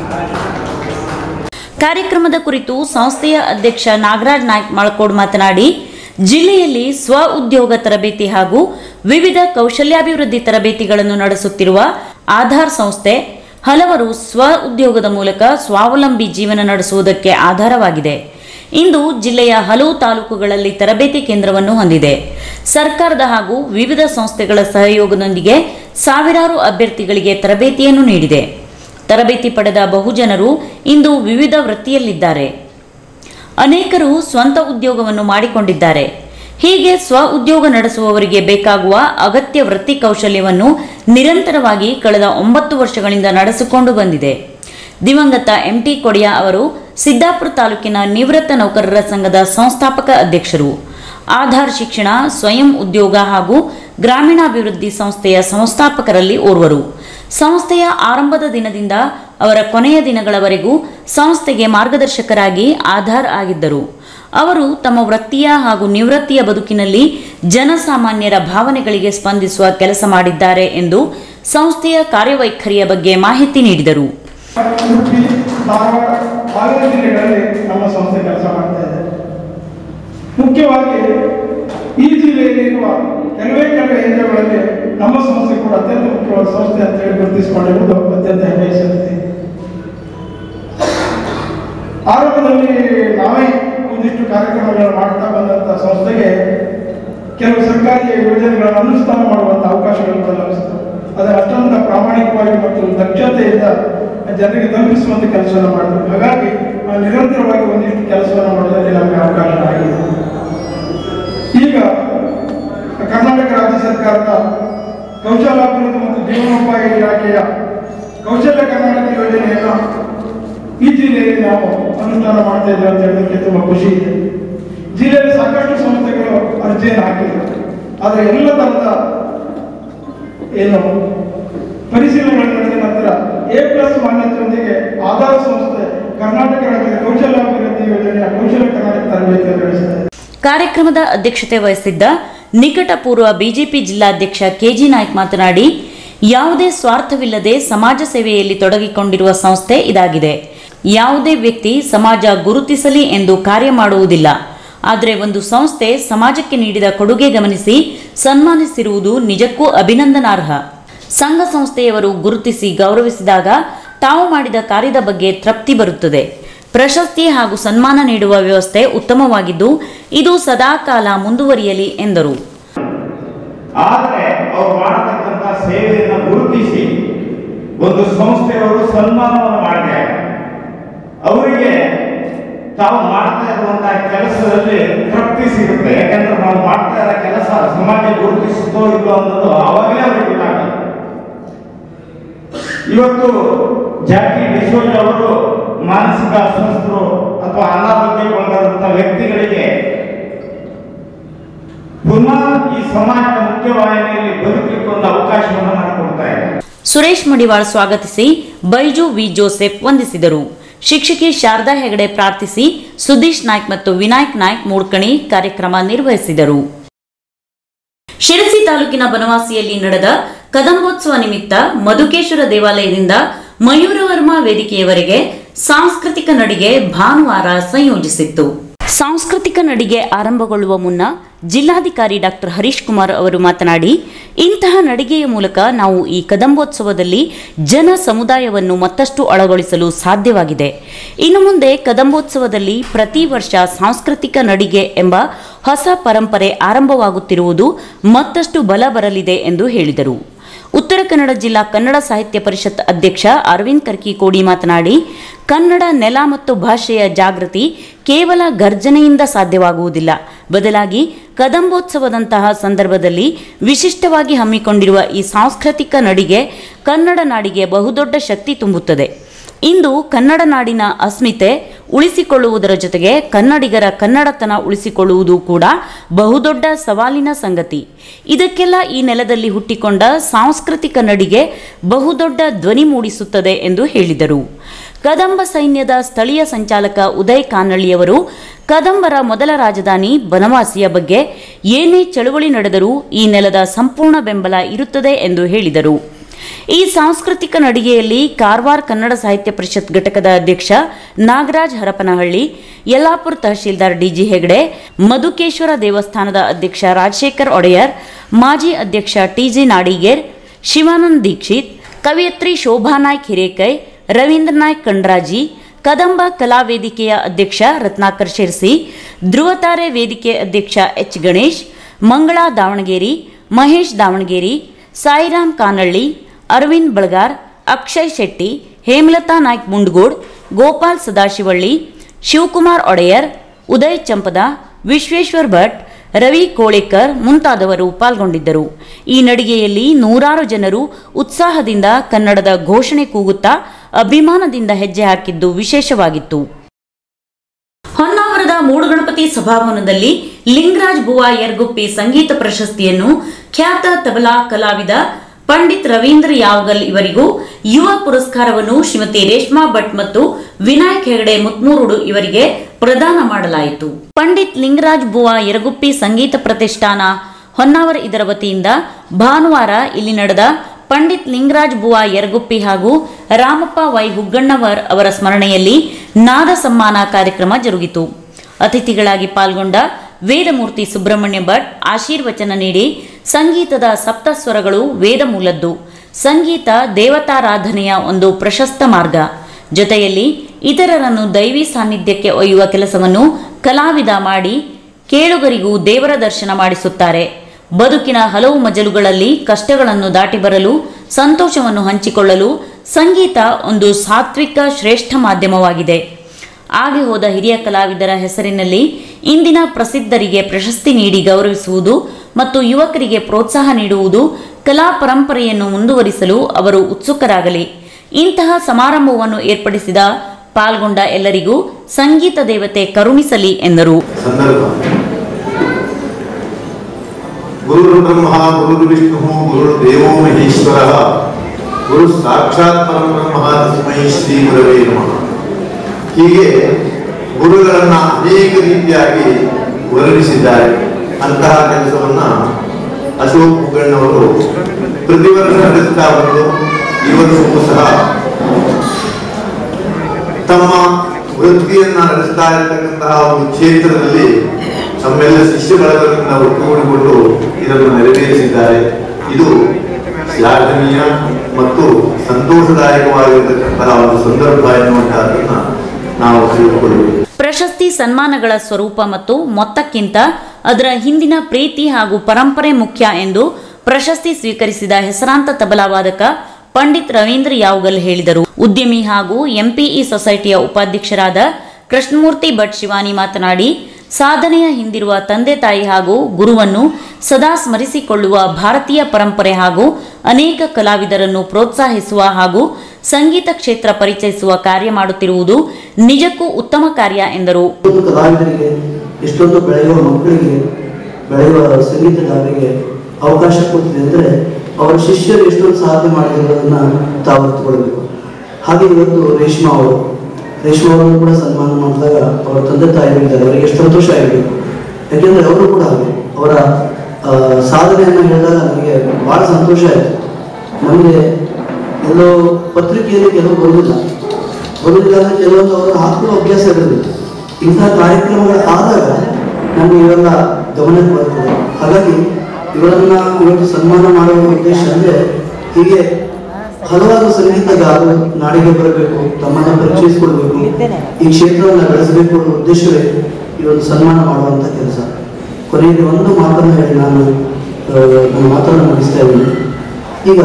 ಕಾರ್ಯಕ್ರಮದ ಕುರಿತು ಸಂಸ್ಥೆಯ ಅಧ್ಯಕ್ಷ ನಾಗರಾಜ್ ನಾಯ್ಕ್ ಮಳಕೋಡ್ ಮಾತನಾಡಿ ಜಿಲ್ಲೆಯಲ್ಲಿ ಸ್ವ ಉದ್ಯೋಗ ತರಬೇತಿ ಹಾಗೂ ವಿವಿಧ ಕೌಶಲ್ಯಾಭಿವೃದ್ಧಿ ತರಬೇತಿಗಳನ್ನು ನಡೆಸುತ್ತಿರುವ ಆಧಾರ್ ಸಂಸ್ಥೆ ಹಲವರು ಸ್ವ ಉದ್ಯೋಗದ ಮೂಲಕ ಸ್ವಾವಲಂಬಿ ಜೀವನ ನಡೆಸುವುದಕ್ಕೆ ಆಧಾರವಾಗಿದೆ ಇಂದು ಜಿಲ್ಲೆಯ ಹಲವು ತಾಲೂಕುಗಳಲ್ಲಿ ತರಬೇತಿ ಕೇಂದ್ರವನ್ನು ಹೊಂದಿದೆ ಸರ್ಕಾರದ ಹಾಗೂ ವಿವಿಧ ಸಂಸ್ಥೆಗಳ ಸಹಯೋಗದೊಂದಿಗೆ ಸಾವಿರಾರು ಅಭ್ಯರ್ಥಿಗಳಿಗೆ ತರಬೇತಿಯನ್ನು ನೀಡಿದೆ ತರಬೇತಿ ಪಡೆದ ಬಹುಜನರು ಇಂದು ವಿವಿಧ ವೃತ್ತಿಯಲ್ಲಿದ್ದಾರೆ ಅನೇಕರು ಸ್ವಂತ ಉದ್ಯೋಗವನ್ನು ಮಾಡಿಕೊಂಡಿದ್ದಾರೆ ಹೀಗೆ ಸ್ವ ಉದ್ಯೋಗ ನಡೆಸುವವರಿಗೆ ಬೇಕಾಗುವ ಅಗತ್ಯ ವೃತ್ತಿ ಕೌಶಲ್ಯವನ್ನು ನಿರಂತರವಾಗಿ ಕಳೆದ ಒಂಬತ್ತು ವರ್ಷಗಳಿಂದ ನಡೆಸಿಕೊಂಡು ಬಂದಿದೆ ದಿವಂಗತ ಎಂಟಿ ಕೊಡಿಯಾ ಅವರು ಸಿದ್ದಾಪುರ ತಾಲೂಕಿನ ನಿವೃತ್ತ ನೌಕರರ ಸಂಘದ ಸಂಸ್ಥಾಪಕ ಅಧ್ಯಕ್ಷರು ಆಧಾರ್ ಶಿಕ್ಷಣ ಸ್ವಯಂ ಉದ್ಯೋಗ ಹಾಗೂ ಗ್ರಾಮೀಣಾಭಿವೃದ್ಧಿ ಸಂಸ್ಥೆಯ ಸಂಸ್ಥಾಪಕರಲ್ಲಿ ಓರ್ವರು ಸಂಸ್ಥೆಯ ಆರಂಭದ ದಿನದಿಂದ ಅವರ ಕೊನೆಯ ದಿನಗಳವರೆಗೂ ಸಂಸ್ಥೆಗೆ ಮಾರ್ಗದರ್ಶಕರಾಗಿ ಆಧಾರ್ ಆಗಿದ್ದರು ಅವರು ತಮ್ಮ ವೃತ್ತಿಯ ಹಾಗೂ ನಿವೃತ್ತಿಯ ಬದುಕಿನಲ್ಲಿ ಜನಸಾಮಾನ್ಯರ ಭಾವನೆಗಳಿಗೆ ಸ್ಪಂದಿಸುವ ಕೆಲಸ ಮಾಡಿದ್ದಾರೆ ಎಂದು ಸಂಸ್ಥೆಯ ಕಾರ್ಯವೈಖರಿಯ ಬಗ್ಗೆ ಮಾಹಿತಿ ನೀಡಿದರು ಉಡುಪಿ ಧಾರವಾಡ ಹಾವೇರಿ ಜಿಲ್ಲೆಗಳಲ್ಲಿ ನಮ್ಮ ಸಂಸ್ಥೆ ಕೆಲಸ ಮಾಡ್ತಾ ಇದೆ ಮುಖ್ಯವಾಗಿ ಈ ಜಿಲ್ಲೆಯಲ್ಲಿರುವ ಕೆಲವೇ ಕೆಲವೇ ಏರಿಯಾಗಳಲ್ಲಿ ನಮ್ಮ ಸಂಸ್ಥೆ ಕೂಡ ಅತ್ಯಂತ ಮುಖ್ಯವಾದ ಸಂಸ್ಥೆ ಅಂತ ಹೇಳಿ ಗುರುತಿಸಿಕೊಂಡಿರುವುದು ಅತ್ಯಂತ ಹೆಮ್ಮೆಯ ಸಂಗತಿ ಆರಂಭದಲ್ಲಿ ನಾವೇ ಒಂದಿಷ್ಟು ಕಾರ್ಯಕ್ರಮಗಳನ್ನು ಮಾಡ್ತಾ ಬಂದಂಥ ಸಂಸ್ಥೆಗೆ ಕೆಲವು ಸರ್ಕಾರಿ ಯೋಜನೆಗಳನ್ನು ಅನುಷ್ಠಾನ ಮಾಡುವಂಥ ಅವಕಾಶಗಳು ಕೂಡ ಲಭಿಸಿತು ಅದರ ಅತ್ಯಂತ ಪ್ರಾಮಾಣಿಕವಾಗಿ ಮತ್ತು ದಕ್ಷತೆಯಿಂದ ಜನರಿಗೆ ತಲುಪಿಸುವಂಥ ಕೆಲಸವನ್ನು ಮಾಡಿದ್ರು ಹಾಗಾಗಿ ನಾವು ನಿರಂತರವಾಗಿ ಒಂದಿಷ್ಟು ಕೆಲಸವನ್ನು ಮಾಡೋದರಲ್ಲಿ ನಮಗೆ ಅವಕಾಶ ಆಗಿದೆ ಈಗ ಕರ್ನಾಟಕ ರಾಜ್ಯ ಸರ್ಕಾರದ ಕೌಶಲಾಭಿವೃದ್ಧಿ ಮತ್ತು ಜೀವನೋಪಾಯ ಇಲಾಖೆಯ ಕೌಶಲ್ಯ ಕರ್ನಾಟಕ ಯೋಜನೆಯನ್ನು ಈ ಜಿಲ್ಲೆಯಲ್ಲಿ ನಾವು ಅನುಷ್ಠಾನ ಮಾಡ್ತಾ ಇದ್ದೇವೆ ಅಂತ ಹೇಳೋದಕ್ಕೆ ತುಂಬಾ ಖುಷಿ ಇದೆ ಜಿಲ್ಲೆಯಲ್ಲಿ ಸಾಕಷ್ಟು ಸಂಸ್ಥೆಗಳು ಅರ್ಜಿಯನ್ನು ಹಾಕಿವೆ ಆದರೆ ಎಲ್ಲ ತರದ ಏನು ಪರಿಶೀಲನೆಗಳು ನಡೆದ ನಂತರ ಎ ಪ್ಲಸ್ ಮಾನ್ಯತೆಯೊಂದಿಗೆ ಆಧಾರ ಸಂಸ್ಥೆ ಕರ್ನಾಟಕ ರಾಜ್ಯದ ಕೌಶಲ್ಯಾಭಿವೃದ್ಧಿ ಯೋಜನೆಯ ಕೌಶಲ್ಯ ಕರ್ನಾಟಕ ತರಬೇತಿಯನ್ನು ನಡೆಸಿದೆ ಕಾರ್ಯಕ್ರಮದ ಅಧ್ಯಕ್ಷತೆ ವಹಿಸಿದ್ದ ನಿಕಟಪೂರ್ವ ಬಿಜೆಪಿ ಜಿಲ್ಲಾಧ್ಯಕ್ಷ ಕೆಜಿ ನಾಯ್ಕ್ ಮಾತನಾಡಿ ಯಾವುದೇ ಸ್ವಾರ್ಥವಿಲ್ಲದೆ ಸಮಾಜ ಸೇವೆಯಲ್ಲಿ ತೊಡಗಿಕೊಂಡಿರುವ ಸಂಸ್ಥೆ ಇದಾಗಿದೆ ಯಾವುದೇ ವ್ಯಕ್ತಿ ಸಮಾಜ ಗುರುತಿಸಲಿ ಎಂದು ಕಾರ್ಯ ಮಾಡುವುದಿಲ್ಲ ಆದರೆ ಒಂದು ಸಂಸ್ಥೆ ಸಮಾಜಕ್ಕೆ ನೀಡಿದ ಕೊಡುಗೆ ಗಮನಿಸಿ ಸನ್ಮಾನಿಸಿರುವುದು ನಿಜಕ್ಕೂ ಅಭಿನಂದನಾರ್ಹ ಸಂಘ ಸಂಸ್ಥೆಯವರು ಗುರುತಿಸಿ ಗೌರವಿಸಿದಾಗ ತಾವು ಮಾಡಿದ ಕಾರ್ಯದ ಬಗ್ಗೆ ತೃಪ್ತಿ ಬರುತ್ತದೆ ಪ್ರಶಸ್ತಿ ಹಾಗೂ ಸನ್ಮಾನ ನೀಡುವ ವ್ಯವಸ್ಥೆ ಉತ್ತಮವಾಗಿದ್ದು ಇದು ಸದಾಕಾಲ ಮುಂದುವರಿಯಲಿ ಎಂದರು ಆದರೆ ಅವ್ರು ಮಾಡತಕ್ಕಂಥ ಸೇವೆಯನ್ನು ಗುರುತಿಸಿ ಒಂದು ಸಂಸ್ಥೆಯವರು ಸನ್ಮಾನವನ್ನು ಮಾಡಿದೆ ಅವರಿಗೆ ತಾವು ಮಾಡ್ತಾ ಇರುವಂತಹ ಕೆಲಸದಲ್ಲಿ ತೃಪ್ತಿ ಸಿಗುತ್ತೆ ಯಾಕಂದ್ರೆ ನಾವು ಮಾಡ್ತಾ ಇರೋ ಕೆಲಸ ಸಮಾಜ ಗುರುತಿಸುತ್ತೋ ಇಲ್ಲೋ ಅನ್ನೋದು ಅವಾಗಲೇ ಅವ್ರಿಗೆ ಗೊತ್ತಾಗುತ್ತೆ ಇವತ್ತು ಜಾಕಿ ಡಿಸೋಜ್ ಅವರು ಮಾನಸಿಕ ಅಸ್ವಸ್ಥರು ಅಥವಾ ಅನಾರೋಗ್ಯಗೊಳಗಾದಂಥ ವ್ಯಕ್ತಿಗಳಿಗೆ ಪುನಃ ಈ ಸಮಾಜದ ಮುಖ್ಯವಾಹಿನಿಯಲ್ಲಿ ಬದುಕಲಿಕ್ಕೆ ಒಂದು ಅವಕಾಶವನ್ನು ಮಾಡಿಕೊಡ್ತಾ ಇದೆ ಸುರೇಶ್ ಮಡಿವಾಳ್ ಸ್ವಾಗತಿಸಿ ಬೈಜು ವಿ ಜೋಸೆಫ್ ವಂದಿಸಿದರು ಶಿಕ್ಷಕಿ ಶಾರದಾ ಹೆಗಡೆ ಪ್ರಾರ್ಥಿಸಿ ಸುದೀಶ್ ನಾಯ್ಕ್ ಮತ್ತು ವಿನಾಯಕ್ ನಾಯ್ಕ್ ಮೂಡ್ಕಣಿ ಕಾರ್ಯಕ್ರಮ ನಿರ್ವಹಿಸಿದರು ಶಿರಸಿ ತಾಲೂಕಿನ ಬನವಾಸಿಯಲ್ಲಿ ನಡೆದ ಕದಂಬೋತ್ಸವ ನಿಮಿತ್ತ ಮಧುಕೇಶ್ವರ ದೇವಾಲಯದಿಂದ ಮಯೂರವರ್ಮ ವೇದಿಕೆಯವರೆಗೆ ಸಾಂಸ್ಕೃತಿಕ ನಡಿಗೆ ಭಾನುವಾರ ಸಂಯೋಜಿಸಿತ್ತು ಸಾಂಸ್ಕೃತಿಕ ನಡಿಗೆ ಆರಂಭಗೊಳ್ಳುವ ಮುನ್ನ ಜಿಲ್ಲಾಧಿಕಾರಿ ಡಾಕ್ಟರ್ ಹರೀಶ್ ಕುಮಾರ್ ಅವರು ಮಾತನಾಡಿ ಇಂತಹ ನಡಿಗೆಯ ಮೂಲಕ ನಾವು ಈ ಕದಂಬೋತ್ಸವದಲ್ಲಿ ಜನ ಸಮುದಾಯವನ್ನು ಮತ್ತಷ್ಟು ಒಳಗೊಳಿಸಲು ಸಾಧ್ಯವಾಗಿದೆ ಇನ್ನು ಮುಂದೆ ಕದಂಬೋತ್ಸವದಲ್ಲಿ ಪ್ರತಿ ವರ್ಷ ಸಾಂಸ್ಕೃತಿಕ ನಡಿಗೆ ಎಂಬ ಹೊಸ ಪರಂಪರೆ ಆರಂಭವಾಗುತ್ತಿರುವುದು ಮತ್ತಷ್ಟು ಬಲ ಬರಲಿದೆ ಎಂದು ಹೇಳಿದರು ಉತ್ತರ ಕನ್ನಡ ಜಿಲ್ಲಾ ಕನ್ನಡ ಸಾಹಿತ್ಯ ಪರಿಷತ್ ಅಧ್ಯಕ್ಷ ಅರವಿಂದ್ ಕರ್ಕಿಕೋಡಿ ಮಾತನಾಡಿ ಕನ್ನಡ ನೆಲ ಮತ್ತು ಭಾಷೆಯ ಜಾಗೃತಿ ಕೇವಲ ಗರ್ಜನೆಯಿಂದ ಸಾಧ್ಯವಾಗುವುದಿಲ್ಲ ಬದಲಾಗಿ ಕದಂಬೋತ್ಸವದಂತಹ ಸಂದರ್ಭದಲ್ಲಿ ವಿಶಿಷ್ಟವಾಗಿ ಹಮ್ಮಿಕೊಂಡಿರುವ ಈ ಸಾಂಸ್ಕೃತಿಕ ನಡಿಗೆ ಕನ್ನಡ ನಾಡಿಗೆ ಬಹುದೊಡ್ಡ ಶಕ್ತಿ ತುಂಬುತ್ತದೆ ಇಂದು ಕನ್ನಡ ನಾಡಿನ ಅಸ್ಮಿತೆ ಉಳಿಸಿಕೊಳ್ಳುವುದರ ಜೊತೆಗೆ ಕನ್ನಡಿಗರ ಕನ್ನಡತನ ಉಳಿಸಿಕೊಳ್ಳುವುದು ಕೂಡ ಬಹುದೊಡ್ಡ ಸವಾಲಿನ ಸಂಗತಿ ಇದಕ್ಕೆಲ್ಲ ಈ ನೆಲದಲ್ಲಿ ಹುಟ್ಟಿಕೊಂಡ ಸಾಂಸ್ಕೃತಿಕ ನಡಿಗೆ ಬಹುದೊಡ್ಡ ಧ್ವನಿ ಮೂಡಿಸುತ್ತದೆ ಎಂದು ಹೇಳಿದರು ಕದಂಬ ಸೈನ್ಯದ ಸ್ಥಳೀಯ ಸಂಚಾಲಕ ಉದಯ್ ಕಾನಳ್ಳಿಯವರು ಕದಂಬರ ಮೊದಲ ರಾಜಧಾನಿ ಬನವಾಸಿಯ ಬಗ್ಗೆ ಏನೇ ಚಳುವಳಿ ನಡೆದರೂ ಈ ನೆಲದ ಸಂಪೂರ್ಣ ಬೆಂಬಲ ಇರುತ್ತದೆ ಎಂದು ಹೇಳಿದರು ಈ ಸಾಂಸ್ಕೃತಿಕ ನಡಿಗೆಯಲ್ಲಿ ಕಾರವಾರ ಕನ್ನಡ ಸಾಹಿತ್ಯ ಪರಿಷತ್ ಘಟಕದ ಅಧ್ಯಕ್ಷ ನಾಗರಾಜ್ ಹರಪನಹಳ್ಳಿ ಯಲ್ಲಾಪುರ ತಹಶೀಲ್ದಾರ್ ಡಿಜಿ ಹೆಗಡೆ ಮಧುಕೇಶ್ವರ ದೇವಸ್ಥಾನದ ಅಧ್ಯಕ್ಷ ರಾಜಶೇಖರ್ ಒಡೆಯರ್ ಮಾಜಿ ಅಧ್ಯಕ್ಷ ಟಿಜಿ ನಾಡಿಗೇರ್ ಶಿವಾನಂದ್ ದೀಕ್ಷಿತ್ ಕವಿಯತ್ರಿ ಶೋಭಾ ನಾಯ್ಕ್ ಹಿರೇಕೈ ರವೀಂದ್ರ ನಾಯ್ಕ್ ಕಂಡ್ರಾಜಿ ಕದಂಬ ಕಲಾ ವೇದಿಕೆಯ ಅಧ್ಯಕ್ಷ ರತ್ನಾಕರ್ ಶಿರ್ಸಿ ಧ್ರುವತಾರೆ ವೇದಿಕೆ ಅಧ್ಯಕ್ಷ ಎಚ್ ಗಣೇಶ್ ಮಂಗಳಾ ದಾವಣಗೆರೆ ಮಹೇಶ್ ದಾವಣಗೆರೆ ಸಾಯಿರಾಮ್ ಕಾನಳ್ಳಿ ಅರವಿಂದ್ ಬಳಗಾರ್ ಅಕ್ಷಯ್ ಶೆಟ್ಟಿ ಹೇಮಲತಾ ನಾಯ್ಕ್ ಮುಂಡ್ಗೋಡ್ ಗೋಪಾಲ್ ಸದಾಶಿವಳ್ಳಿ ಶಿವಕುಮಾರ್ ಒಡೆಯರ್ ಉದಯ್ ಚಂಪದ ವಿಶ್ವೇಶ್ವರ್ ಭಟ್ ರವಿ ಕೋಳೇಕರ್ ಮುಂತಾದವರು ಪಾಲ್ಗೊಂಡಿದ್ದರು ಈ ನಡಿಗೆಯಲ್ಲಿ ನೂರಾರು ಜನರು ಉತ್ಸಾಹದಿಂದ ಕನ್ನಡದ ಘೋಷಣೆ ಕೂಗುತ್ತಾ ಅಭಿಮಾನದಿಂದ ಹೆಜ್ಜೆ ಹಾಕಿದ್ದು ವಿಶೇಷವಾಗಿತ್ತು ಹೊನ್ನಾವರದ ಮೂಡುಗಣಪತಿ ಸಭಾಭವನದಲ್ಲಿ ಲಿಂಗರಾಜ್ ಬುವಾ ಯರ್ಗುಪ್ಪಿ ಸಂಗೀತ ಪ್ರಶಸ್ತಿಯನ್ನು ಖ್ಯಾತ ತಬಲಾ ಕಲಾವಿದ ಪಂಡಿತ್ ರವೀಂದ್ರ ಯಾವಗಲ್ ಇವರಿಗೂ ಯುವ ಪುರಸ್ಕಾರವನ್ನು ಶ್ರೀಮತಿ ರೇಷ್ಮಾ ಭಟ್ ಮತ್ತು ವಿನಾಯಕ್ ಹೆಗಡೆ ಮುತ್ಮೂರುಡು ಇವರಿಗೆ ಪ್ರದಾನ ಮಾಡಲಾಯಿತು ಪಂಡಿತ್ ಲಿಂಗರಾಜ್ ಬುವಾ ಯರಗುಪ್ಪಿ ಸಂಗೀತ ಪ್ರತಿಷ್ಠಾನ ಹೊನ್ನಾವರ ಇದರ ವತಿಯಿಂದ ಭಾನುವಾರ ಇಲ್ಲಿ ನಡೆದ ಪಂಡಿತ್ ಲಿಂಗರಾಜ್ ಬುವಾ ಯರಗುಪ್ಪಿ ಹಾಗೂ ರಾಮಪ್ಪ ವೈ ಹುಗ್ಗಣ್ಣವರ್ ಅವರ ಸ್ಮರಣೆಯಲ್ಲಿ ನಾದ ಸಮ್ಮಾನ ಕಾರ್ಯಕ್ರಮ ಜರುಗಿತು ಅತಿಥಿಗಳಾಗಿ ಪಾಲ್ಗೊಂಡ ವೇದಮೂರ್ತಿ ಸುಬ್ರಹ್ಮಣ್ಯ ಭಟ್ ಆಶೀರ್ವಚನ ನೀಡಿ ಸಂಗೀತದ ಸಪ್ತಸ್ವರಗಳು ವೇದ ಮೂಲದ್ದು ಸಂಗೀತ ದೇವತಾರಾಧನೆಯ ಒಂದು ಪ್ರಶಸ್ತ ಮಾರ್ಗ ಜೊತೆಯಲ್ಲಿ ಇತರರನ್ನು ದೈವಿ ಸಾನ್ನಿಧ್ಯಕ್ಕೆ ಒಯ್ಯುವ ಕೆಲಸವನ್ನು ಕಲಾವಿದ ಮಾಡಿ ಕೇಳುಗರಿಗೂ ದೇವರ ದರ್ಶನ ಮಾಡಿಸುತ್ತಾರೆ ಬದುಕಿನ ಹಲವು ಮಜಲುಗಳಲ್ಲಿ ಕಷ್ಟಗಳನ್ನು ದಾಟಿ ಬರಲು ಸಂತೋಷವನ್ನು ಹಂಚಿಕೊಳ್ಳಲು ಸಂಗೀತ ಒಂದು ಸಾತ್ವಿಕ ಶ್ರೇಷ್ಠ ಮಾಧ್ಯಮವಾಗಿದೆ ಆಗಿ ಹೋದ ಹಿರಿಯ ಕಲಾವಿದರ ಹೆಸರಿನಲ್ಲಿ ಇಂದಿನ ಪ್ರಸಿದ್ಧರಿಗೆ ಪ್ರಶಸ್ತಿ ನೀಡಿ ಗೌರವಿಸುವುದು ಮತ್ತು ಯುವಕರಿಗೆ ಪ್ರೋತ್ಸಾಹ ನೀಡುವುದು ಕಲಾ ಪರಂಪರೆಯನ್ನು ಮುಂದುವರಿಸಲು ಅವರು ಉತ್ಸುಕರಾಗಲಿ ಇಂತಹ ಸಮಾರಂಭವನ್ನು ಏರ್ಪಡಿಸಿದ ಪಾಲ್ಗೊಂಡ ಎಲ್ಲರಿಗೂ ಸಂಗೀತ ದೇವತೆ ಕರುಣಿಸಲಿ ಎಂದರು ಸಂದರ್ಭ ಗುರು ಬ್ರಹ್ಮ ಗುರು ವಿಷ್ಣು ಗುರು ದೇವೋ ಮಹೇಶ್ವರ ಗುರು ಸಾಕ್ಷಾತ್ ಪರಬ್ರಹ್ಮ ತಸ್ಮೈ ಶ್ರೀ ಗುರವೇ ನಮಃ ಹೀಗೆ ಗುರುಗಳನ್ನ ಅನೇಕ ರೀತಿಯಾಗಿ ವರ್ಣಿಸಿದ್ದಾರೆ ಅಂತಹ ಕೆಲಸವನ್ನ ಅಶೋಕ್ ಮುಗಣ್ಣವರು ಪ್ರತಿ ವರ್ಷ ನಡೆಸ್ತಾ ಬಂದು ಈ ವರ್ಷವೂ ಸಹ ತಮ್ಮ ವೃತ್ತಿಯನ್ನ ನಡೆಸ್ತಾ ಇರತಕ್ಕಂತಹ ಒಂದು ಕ್ಷೇತ್ರದಲ್ಲಿ ತಮ್ಮೆಲ್ಲ ಶಿಷ್ಯ ಬಳಗದಿಂದ ಒಟ್ಟುಗೂಡಿಕೊಂಡು ಇದನ್ನು ನೆರವೇರಿಸಿದ್ದಾರೆ ಇದು ಶ್ಲಾಘನೀಯ ಮತ್ತು ಸಂತೋಷದಾಯಕವಾಗಿರತಕ್ಕಂತಹ ಒಂದು ಸಂದರ್ಭ ಎನ್ನುವಂತಹದನ್ನ ನಾವು ತಿಳಿದುಕೊಳ್ಳಬೇಕು ಪ್ರಶಸ್ತಿ ಸನ್ಮಾನಗಳ ಸ್ವರೂಪ ಮತ್ತು ಮೊತ್ತಕ್ಕಿಂತ ಅದರ ಹಿಂದಿನ ಪ್ರೀತಿ ಹಾಗೂ ಪರಂಪರೆ ಮುಖ್ಯ ಎಂದು ಪ್ರಶಸ್ತಿ ಸ್ವೀಕರಿಸಿದ ಹೆಸರಾಂತ ತಬಲಾ ವಾದಕ ಪಂಡಿತ್ ರವೀಂದ್ರ ಯಾವಗಲ್ ಹೇಳಿದರು ಉದ್ಯಮಿ ಹಾಗೂ ಎಂಪಿಇ ಸೊಸೈಟಿಯ ಉಪಾಧ್ಯಕ್ಷರಾದ ಕೃಷ್ಣಮೂರ್ತಿ ಭಟ್ ಶಿವಾನಿ ಮಾತನಾಡಿ ಸಾಧನೆಯ ಹಿಂದಿರುವ ತಂದೆ ತಾಯಿ ಹಾಗೂ ಗುರುವನ್ನು ಸದಾ ಸ್ಮರಿಸಿಕೊಳ್ಳುವ ಭಾರತೀಯ ಪರಂಪರೆ ಹಾಗೂ ಅನೇಕ ಕಲಾವಿದರನ್ನು ಪ್ರೋತ್ಸಾಹಿಸುವ ಹಾಗೂ ಸಂಗೀತ ಕ್ಷೇತ್ರ ಪರಿಚಯಿಸುವ ಕಾರ್ಯ ಮಾಡುತ್ತಿರುವುದು ನಿಜಕ್ಕೂ ಉತ್ತಮ ಕಾರ್ಯ ಎಂದರು ಎಷ್ಟೊಂದು ಕಲಾವಿದರಿಗೆ ಎಷ್ಟೊಂದು ಬೆಳೆಯುವ ಮಕ್ಕಳಿಗೆ ಬೆಳೆಯುವ ಸಂಗೀತಗಾರರಿಗೆ ಅವಕಾಶ ಕೊಡ್ತಿದೆ ಅಂದರೆ ಅವರ ಶಿಷ್ಯರು ಎಷ್ಟೊಂದು ಸಾಧನೆ ಮಾಡಿರೋದನ್ನ ತಾವು ಅರ್ಥಕೊಳ್ಬೇಕು ಹಾಗೆ ಇವತ್ತು ರೇಷ್ಮಾ ಅವರು ರೇಷ್ಮಾ ಅವರನ್ನು ಕೂಡ ಸನ್ಮಾನ ಮಾಡಿದಾಗ ಅವರ ತಂದೆ ತಾಯಿಗಳಿದ್ದಾರೆ ಅವರಿಗೆ ಎಷ್ಟು ಸಂತೋಷ ಆಗಿರಬೇಕು ಯಾಕೆಂದ್ರೆ ಅವರು ಕೂಡ ಹಾಗೆ ಅವರ ಆ, ಸಾಧನೆಯನ್ನು ಹೇಳಿದಾಗ ನನಗೆ ಬಹಳ ಸಂತೋಷ ಆಯಿತು ನಮಗೆ ಎಲ್ಲೋ ಪತ್ರಿಕೆಯಲ್ಲಿ ಕೆಲವು ಬರುವುದಿಲ್ಲ ಬರುವುದಿಲ್ಲ ಅಂದ್ರೆ ಕೆಲವೊಂದು ಅವರು ಹಾಕುವ ಅಭ್ಯಾಸ ಇರೋದಿಲ್ಲ ಇಂತಹ ಕಾರ್ಯಕ್ರಮಗಳು ಆದಾಗ ನಮಗೆ ಇವೆಲ್ಲ ಗಮನಕ್ಕೆ ಬರ್ತದೆ ಹಾಗಾಗಿ ಇವರನ್ನ ಇವತ್ತು ಸನ್ಮಾನ ಮಾಡುವ ಉದ್ದೇಶ ಅಂದ್ರೆ ಹೀಗೆ ಹಲವಾರು ಸಂಗೀತಗಾರರು ನಾಡಿಗೆ ಬರಬೇಕು ತಮ್ಮನ್ನ ಪರಿಚಯಿಸಿಕೊಳ್ಬೇಕು ಈ ಕ್ಷೇತ್ರವನ್ನ ಬೆಳೆಸಬೇಕು ಅನ್ನೋ ಉದ್ದೇಶವೇ ಈ ಒಂದು ಸನ್ಮಾನ ಮಾಡುವಂತ ಕೆಲಸ ಕೊನೆಯಲ್ಲಿ ಒಂದು ಮಾತನ್ನು ಹೇಳಿ ನಾನು ಆ, ನನ್ನ ಮಾತನ್ನು ಮುಗಿಸ್ತಾ ಇದ್ದೀನಿ ಈಗ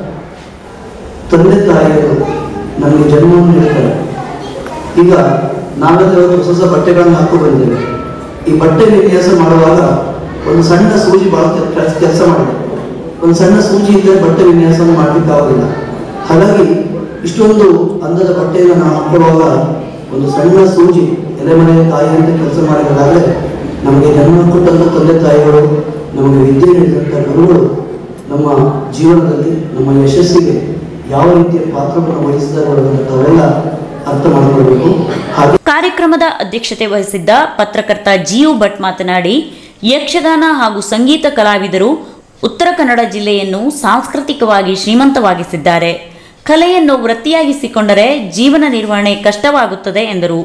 ತಂದೆ ತಾಯಿಯರು ನಮಗೆ ಜನ್ಮವನ್ನು ನೀಡ್ತಾರೆ ಈಗ ನಾವೆಲ್ಲ ಇವತ್ತು ಹೊಸ ಹೊಸ ಬಟ್ಟೆಗಳನ್ನು ಹಾಕೊಂಡು ಬಂದಿದ್ದೇವೆ ಈ ಬಟ್ಟೆ ವಿನ್ಯಾಸ ಮಾಡುವಾಗ ಒಂದು ಸಣ್ಣ ಸೂಜಿ ಬಹಳ ಕೆಲಸ ಮಾಡಿದೆ ಒಂದು ಸಣ್ಣ ಸೂಜಿ ಇದ್ದರೆ ಬಟ್ಟೆ ವಿನ್ಯಾಸ ಮಾಡಲಿಕ್ಕೆ ಆಗೋದಿಲ್ಲ ಹಾಗಾಗಿ ಇಷ್ಟೊಂದು ಅಂದದ ಬಟ್ಟೆಯನ್ನು ನಾವು ಹಾಕೊಳ್ಳುವಾಗ ಒಂದು ಸಣ್ಣ ಸೂಜಿ ಎಲೆಮನೆ ತಾಯಿ ಅಂತ ಕೆಲಸ ಮಾಡಿದಾಗಲೇ ನಮಗೆ ಜನ್ಮ ಕೊಟ್ಟಂಥ ತಂದೆ ತಾಯಿಗಳು ನಮಗೆ ವಿದ್ಯೆ ನೀಡಿದಂಥ ಗುರುಗಳು ನಮ್ಮ ಜೀವನದಲ್ಲಿ ನಮ್ಮ ಯಶಸ್ಸಿಗೆ ಯಾವ ರೀತಿಯ ಪಾತ್ರವನ್ನು ವಹಿಸಿದ್ದಾರೆ ತಾವೆಲ್ಲ ಅರ್ಥ ಮಾಡಿಕೊಳ್ಬೇಕು ಹಾಗೆ ಕಾರ್ಯಕ್ರಮದ ಅಧ್ಯಕ್ಷತೆ ವಹಿಸಿದ್ದ ಪತ್ರಕರ್ತ ಜಿಯು ಭಟ್ ಮಾತನಾಡಿ ಯಕ್ಷಗಾನ ಹಾಗೂ ಸಂಗೀತ ಕಲಾವಿದರು ಉತ್ತರ ಕನ್ನಡ ಜಿಲ್ಲೆಯನ್ನು ಸಾಂಸ್ಕೃತಿಕವಾಗಿ ಶ್ರೀಮಂತವಾಗಿಸಿದ್ದಾರೆ ಕಲೆಯನ್ನು ವೃತ್ತಿಯಾಗಿಸಿಕೊಂಡರೆ ಜೀವನ ನಿರ್ವಹಣೆ ಕಷ್ಟವಾಗುತ್ತದೆ ಎಂದರು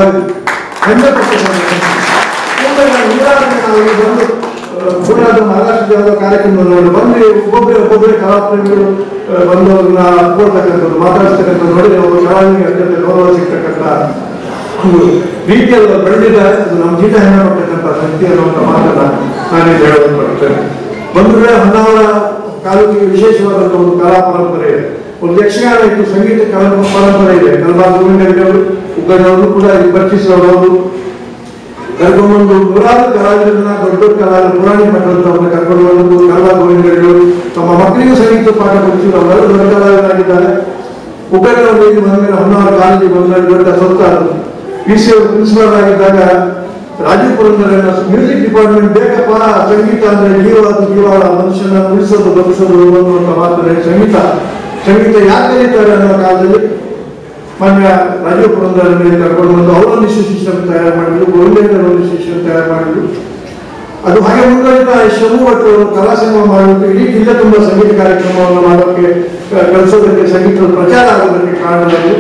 ಪುರಾದ ಮಹಾರಾಷ್ಟ್ರದ ಯಾವುದೋ ಕಾರ್ಯಕ್ರಮ ನೋಡಿ ಬಂದು ಒಬ್ಬೊಬ್ಬರೇ ಒಬ್ಬೊಬ್ಬರೇ ಕಲಾಪ್ರೇಮಿಗಳು ಆ, ಬಂದು ಅವ್ರನ್ನ ಕೊಡ್ತಕ್ಕಂಥದ್ದು ಮಾತಾಡಿಸ್ತಕ್ಕಂಥದ್ದು ನೋಡಿ ಅವರು ಕಲಾವಿದರಿಗೆ ಅತ್ಯಂತ ಗೌರವ ಸಿಗ್ತಕ್ಕಂಥ ಒಂದು ರೀತಿಯಲ್ಲಿ ಅವ್ರು ಬೆಳೆದಿದ್ದಾರೆ ಅದು ನಮ್ಮ ಜೀತ ಹೆಮ್ಮೆ ಪಡ್ತಕ್ಕಂಥ ಶಕ್ತಿ ಅನ್ನುವಂಥ ಮಾತನ್ನ ನಾನೇ ಹೇಳೋದು ಪಡ್ತೇನೆ ಒಂದು ವೇಳೆ ಹೊನ್ನಾವರ ತಾಲೂಕಿಗೆ ವಿಶೇಷವಾದಂಥ ಒಂದು ಕಲಾ ಪರಂಪರೆ ಇದೆ ಒಂದು ಯಕ್ಷಗಾನ ಇತ್ತು ಸಂಗೀತ ಕಲಾ ಪರಂಪರೆ ಇದೆ ಕಲ್ಬಾರ್ ಗೋವಿಂದಗಿರಿಯವರು ಉಗ್ಗನವರು ಕೂಡ ಇಲ್ಲಿ ಪರಿಚಯಿಸಿದವರು ಕರ್ಕೊಂಡ್ಬಂದು ನೂರಾರು ಕಲಾವಿದರನ್ನ ದೊಡ್ಡ ದೊಡ್ಡ ಕಲಾವಿದರು ಪುರಾಣಿ ಮಠದವ್ರನ್ನ ಕರ್ಕೊಂಡು ಬಂದು ಕಲಾ ಗೋವಿಂದಗಳು ತಮ್ಮ ಮಕ್ಕಳಿಗೂ ಸಂಗೀತ ಪಾಠ ಕೊಡಿಸಿ ಅವರೆಲ್ಲ ದೊಡ್ಡ ಕಲಾವಿದರಾಗಿದ್ದಾರೆ ಉಗ್ಗನವರು ಇಲ್ಲಿ ಬಂದ ಮೇಲೆ ಹೊನ್ನಾವರ ಕಾಲೇಜಿಗೆ ಬಂದ ದೊಡ್ಡ ಸ್ವತ್ತ ಪಿ ಸಿ ಅವರು ಪ್ರಿನ್ಸಿಪಲ್ ಆಗಿದ್ದಾಗ ರಾಜೀವ್ ಪುರಂದರನ್ನ ಮ್ಯೂಸಿಕ್ ಡಿಪಾರ್ಟ್ಮೆಂಟ್ ಬೇಕಪ್ಪ ಸಂಗೀತ ಅಂದ್ರೆ ಜೀವ ಅದು ಜೀವ ಮನುಷ್ಯನ ಉಳಿಸೋದು ಬದುಕಿಸೋದು ಅನ್ನುವಂಥ ಮಾತು ಸಂಗೀತ ಸಂಗೀತ ಯಾಕೆ ಕರೀತಾರೆ ಅನ್ನೋ ಕಾಲದಲ್ಲಿ ಮಾನ್ಯ ರಾಜೀವ್ ಪುರಂದರಲ್ಲಿ ಕರ್ಕೊಂಡು ಬಂದು ಅವರೊಂದಿಷ್ಟು ಶಿಷ್ಯರನ್ನು ತಯಾರು ಮಾಡಿದ್ರು ಗೋವಿಂದೇಂದ್ರ ಒಂದಿಷ್ಟು ಶಿಷ್ಯರನ್ನು ತಯಾರು ಮಾಡಿದ್ರು ಅದು ಹಾಗೆ ಮುಂದುವರಿದ ಶ್ರಮ ಒಟ್ಟು ಕಲಾ ಸಂಗಮ ಮಾಡಬೇಕು ಇಡೀ ಜಿಲ್ಲೆ ತುಂಬ ಸಂಗೀತ ಕಾರ್ಯಕ್ರಮವನ್ನು ಮಾಡೋಕ್ಕೆ ಕ- ಕಲಿಸೋದಕ್ಕೆ ಸಂಗೀತದ ಪ್ರಚಾರ ಆಗೋದಕ್ಕೆ ಕಾರಣವಾಗಿದೆ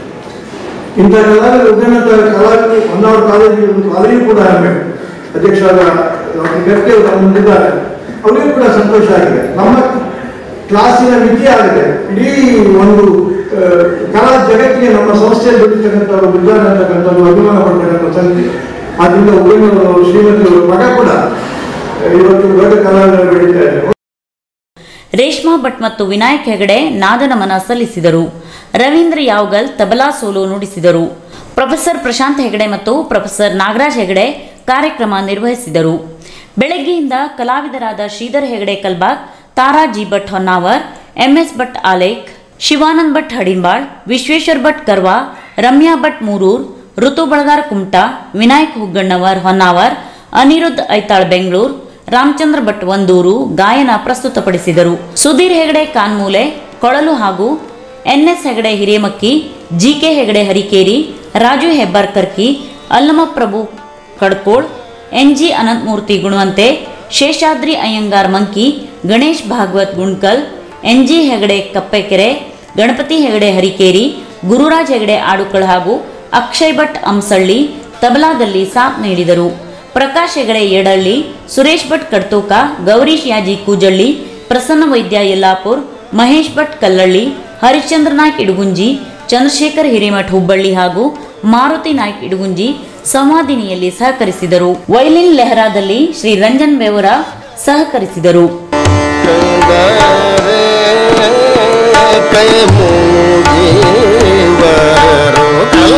ಇಂಥ ಕಲಾವಿದರು ಉದ್ಯಮದ ಕಲಾವಿದರು ಹೊನ್ನಾವರ ಕಾಲೇಜಿಗೆ ಒಂದು ಕಾಲೇಜು ಕೂಡ ಆಗಬೇಕು ಅಧ್ಯಕ್ಷರಾದ ಡಾಕ್ಟರ್ ಗಟ್ಟಿ ಅವರು ನಮ್ಮ ಮುಂದಿದ್ದಾರೆ ಅವರಿಗೂ ಕೂಡ ಸಂತೋಷ ಆಗಿದೆ ನಮ್ಮ ಕ್ಲಾಸಿನ ವಿದ್ಯೆ ಆಗಿದೆ ಇಡೀ ಒಂದು ಆ, ಕಲಾ ಜಗತ್ತಿಗೆ ನಮ್ಮ ಸಂಸ್ಥೆಯಲ್ಲಿ ದುಡಿತಕ್ಕಂಥವ್ರು ವಿದ್ವಾನ್ ಅಂತಕ್ಕಂಥದ್ದು ಅಭಿಮಾನ ಪಡ್ತಕ್ಕಂಥ ಸಂಗತಿ ಆದ್ರಿಂದ ಉದ್ಯಮದವರು ಶ್ರೀಮತಿಯವರು ಮಗ ಕೂಡ ಆ, ಇವತ್ತು ದೊಡ್ಡ ಕಲಾವಿದರು ಬೆಳೀತಾ ಇದ್ದಾರೆ ರೇಷ್ಮಾ ಭಟ್ ಮತ್ತು ವಿನಾಯಕ್ ಹೆಗಡೆ ನಾದನಮನ ಸಲ್ಲಿಸಿದರು ರವೀಂದ್ರ ಯಾವಗಲ್ ತಬಲಾ ಸೋಲು ನುಡಿಸಿದರು ಪ್ರೊಫೆಸರ್ ಪ್ರಶಾಂತ್ ಹೆಗಡೆ ಮತ್ತು ಪ್ರೊಫೆಸರ್ ನಾಗರಾಜ್ ಹೆಗಡೆ ಕಾರ್ಯಕ್ರಮ ನಿರ್ವಹಿಸಿದರು ಬೆಳಗ್ಗೆಯಿಂದ ಕಲಾವಿದರಾದ ಶ್ರೀಧರ್ ಹೆಗಡೆ ಕಲ್ಬಾಗ್ ತಾರಾ ಜಿ ಭಟ್ ಹೊನ್ನಾವರ್ ಎಂಎಸ್ ಭಟ್ ಆಲೇಖ್ ಶಿವಾನಂದ್ ಭಟ್ ಹಡಿಂಬಾಳ್ ವಿಶ್ವೇಶ್ವರ್ ಭಟ್ ಕರ್ವಾ ರಮ್ಯಾ ಭಟ್ ಮೂರೂರ್ ಋತು ಬಳಗಾರ್ ಕುಮಟಾ ವಿನಾಯಕ್ ಹುಗ್ಗಣ್ಣವರ್ ಹೊನ್ನಾವರ್ ಅನಿರುದ್ಧ್ ಐತಾಳ್ ಬೆಂಗಳೂರು ರಾಮಚಂದ್ರ ಭಟ್ ಒಂದೂರು ಗಾಯನ ಪ್ರಸ್ತುತಪಡಿಸಿದರು ಸುಧೀರ್ ಹೆಗಡೆ ಕಾನ್ಮೂಲೆ ಕೊಳಲು ಹಾಗೂ NS Hegde Hiremakki GK Hegde Harikeri Raju Hebbar Karki Allamaprabhu Kadkol NG Ananthamurthy Gunavante Sheshadri Iyengar Manki Ganesh Bhagwat Gunkal NG Hegde Kappekere Ganapati Hegde Harikeri Gururaj Hegde Adukal ಹಾಗೂ ಅಕ್ಷಯ್ ಭಟ್ ಅಂಸಳ್ಳಿ ತಬಲಾದಲ್ಲಿ ಸಾಥ್ ನೀಡಿದರು ಪ್ರಕಾಶ್ ಹೆಗಡೆ ಯಡಳ್ಳಿ ಸುರೇಶ್ ಭಟ್ ಕಡ್ತೂಕ ಗೌರೀಶ್ ಯಾಜಿ ಕೂಜಳ್ಳಿ ಪ್ರಸನ್ನ ವೈದ್ಯ ಯಲ್ಲಾಪುರ್ ಮಹೇಶ್ ಭಟ್ ಕಲ್ಲಳ್ಳಿ ಹರಿಶ್ಚಂದ್ರ ನಾಯ್ಕ್ ಇಡುಗುಂಜಿ ಚಂದ್ರಶೇಖರ್ ಹಿರೇಮಠ್ ಹುಬ್ಬಳ್ಳಿ ಹಾಗೂ ಮಾರುತಿ ನಾಯ್ಕ್ ಇಡುಗುಂಜಿ ಸಂವಾದಿನಿಯಲ್ಲಿ ಸಹಕರಿಸಿದರು ವೈಲಿನ್ ಲೆಹರಾದಲ್ಲಿ ಶ್ರೀ ರಂಜನ್ ಬೇವರ ಸಹಕರಿಸಿದರು ಕೈ ಮೂಗಿವರು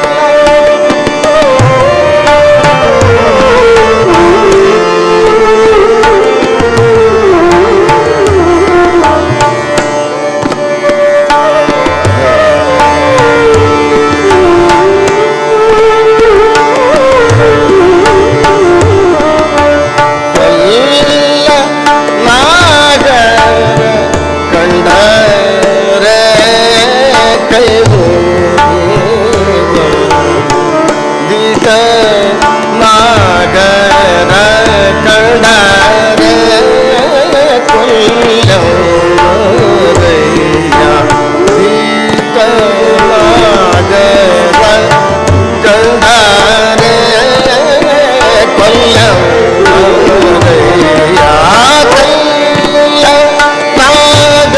ಎಲ್ಲ ನಾಗರ ಕಂಡರೆ ಕೈ ದಿಟ ನಾಗರ ಕಂಡರೆ ಕೊಲ್ಲರಯ್ಯ ದಿಟ ನಾಗರ ಕಂಡರೆ ಕೊಲ್ಲರಯ್ಯ ಕೈಯ ನಾಗರ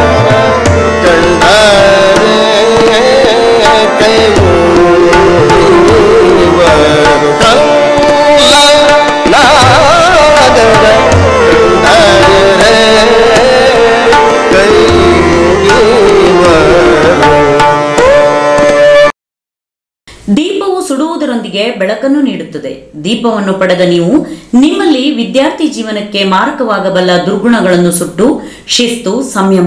ಕಂಡರೆ ಕೈ ಮೂವರು ಕಲ್ಲ ನಾಗರ ಕಂಡರೆ ಕೈ ಮೂವರು ದೀಪವು ಸುಡುವುದರೊಂದಿಗೆ ಬೆಳಕನ್ನು ನೀಡುತ್ತದೆ ದೀಪವನ್ನು ಪಡೆದ ನೀವು ನಿಮ್ಮಲ್ಲಿ ವಿದ್ಯಾರ್ಥಿ ಜೀವನಕ್ಕೆ ಮಾರಕವಾಗಬಲ್ಲ ದುರ್ಗುಣಗಳನ್ನು ಸುಟ್ಟು ಶಿಸ್ತು ಸಂಯಮ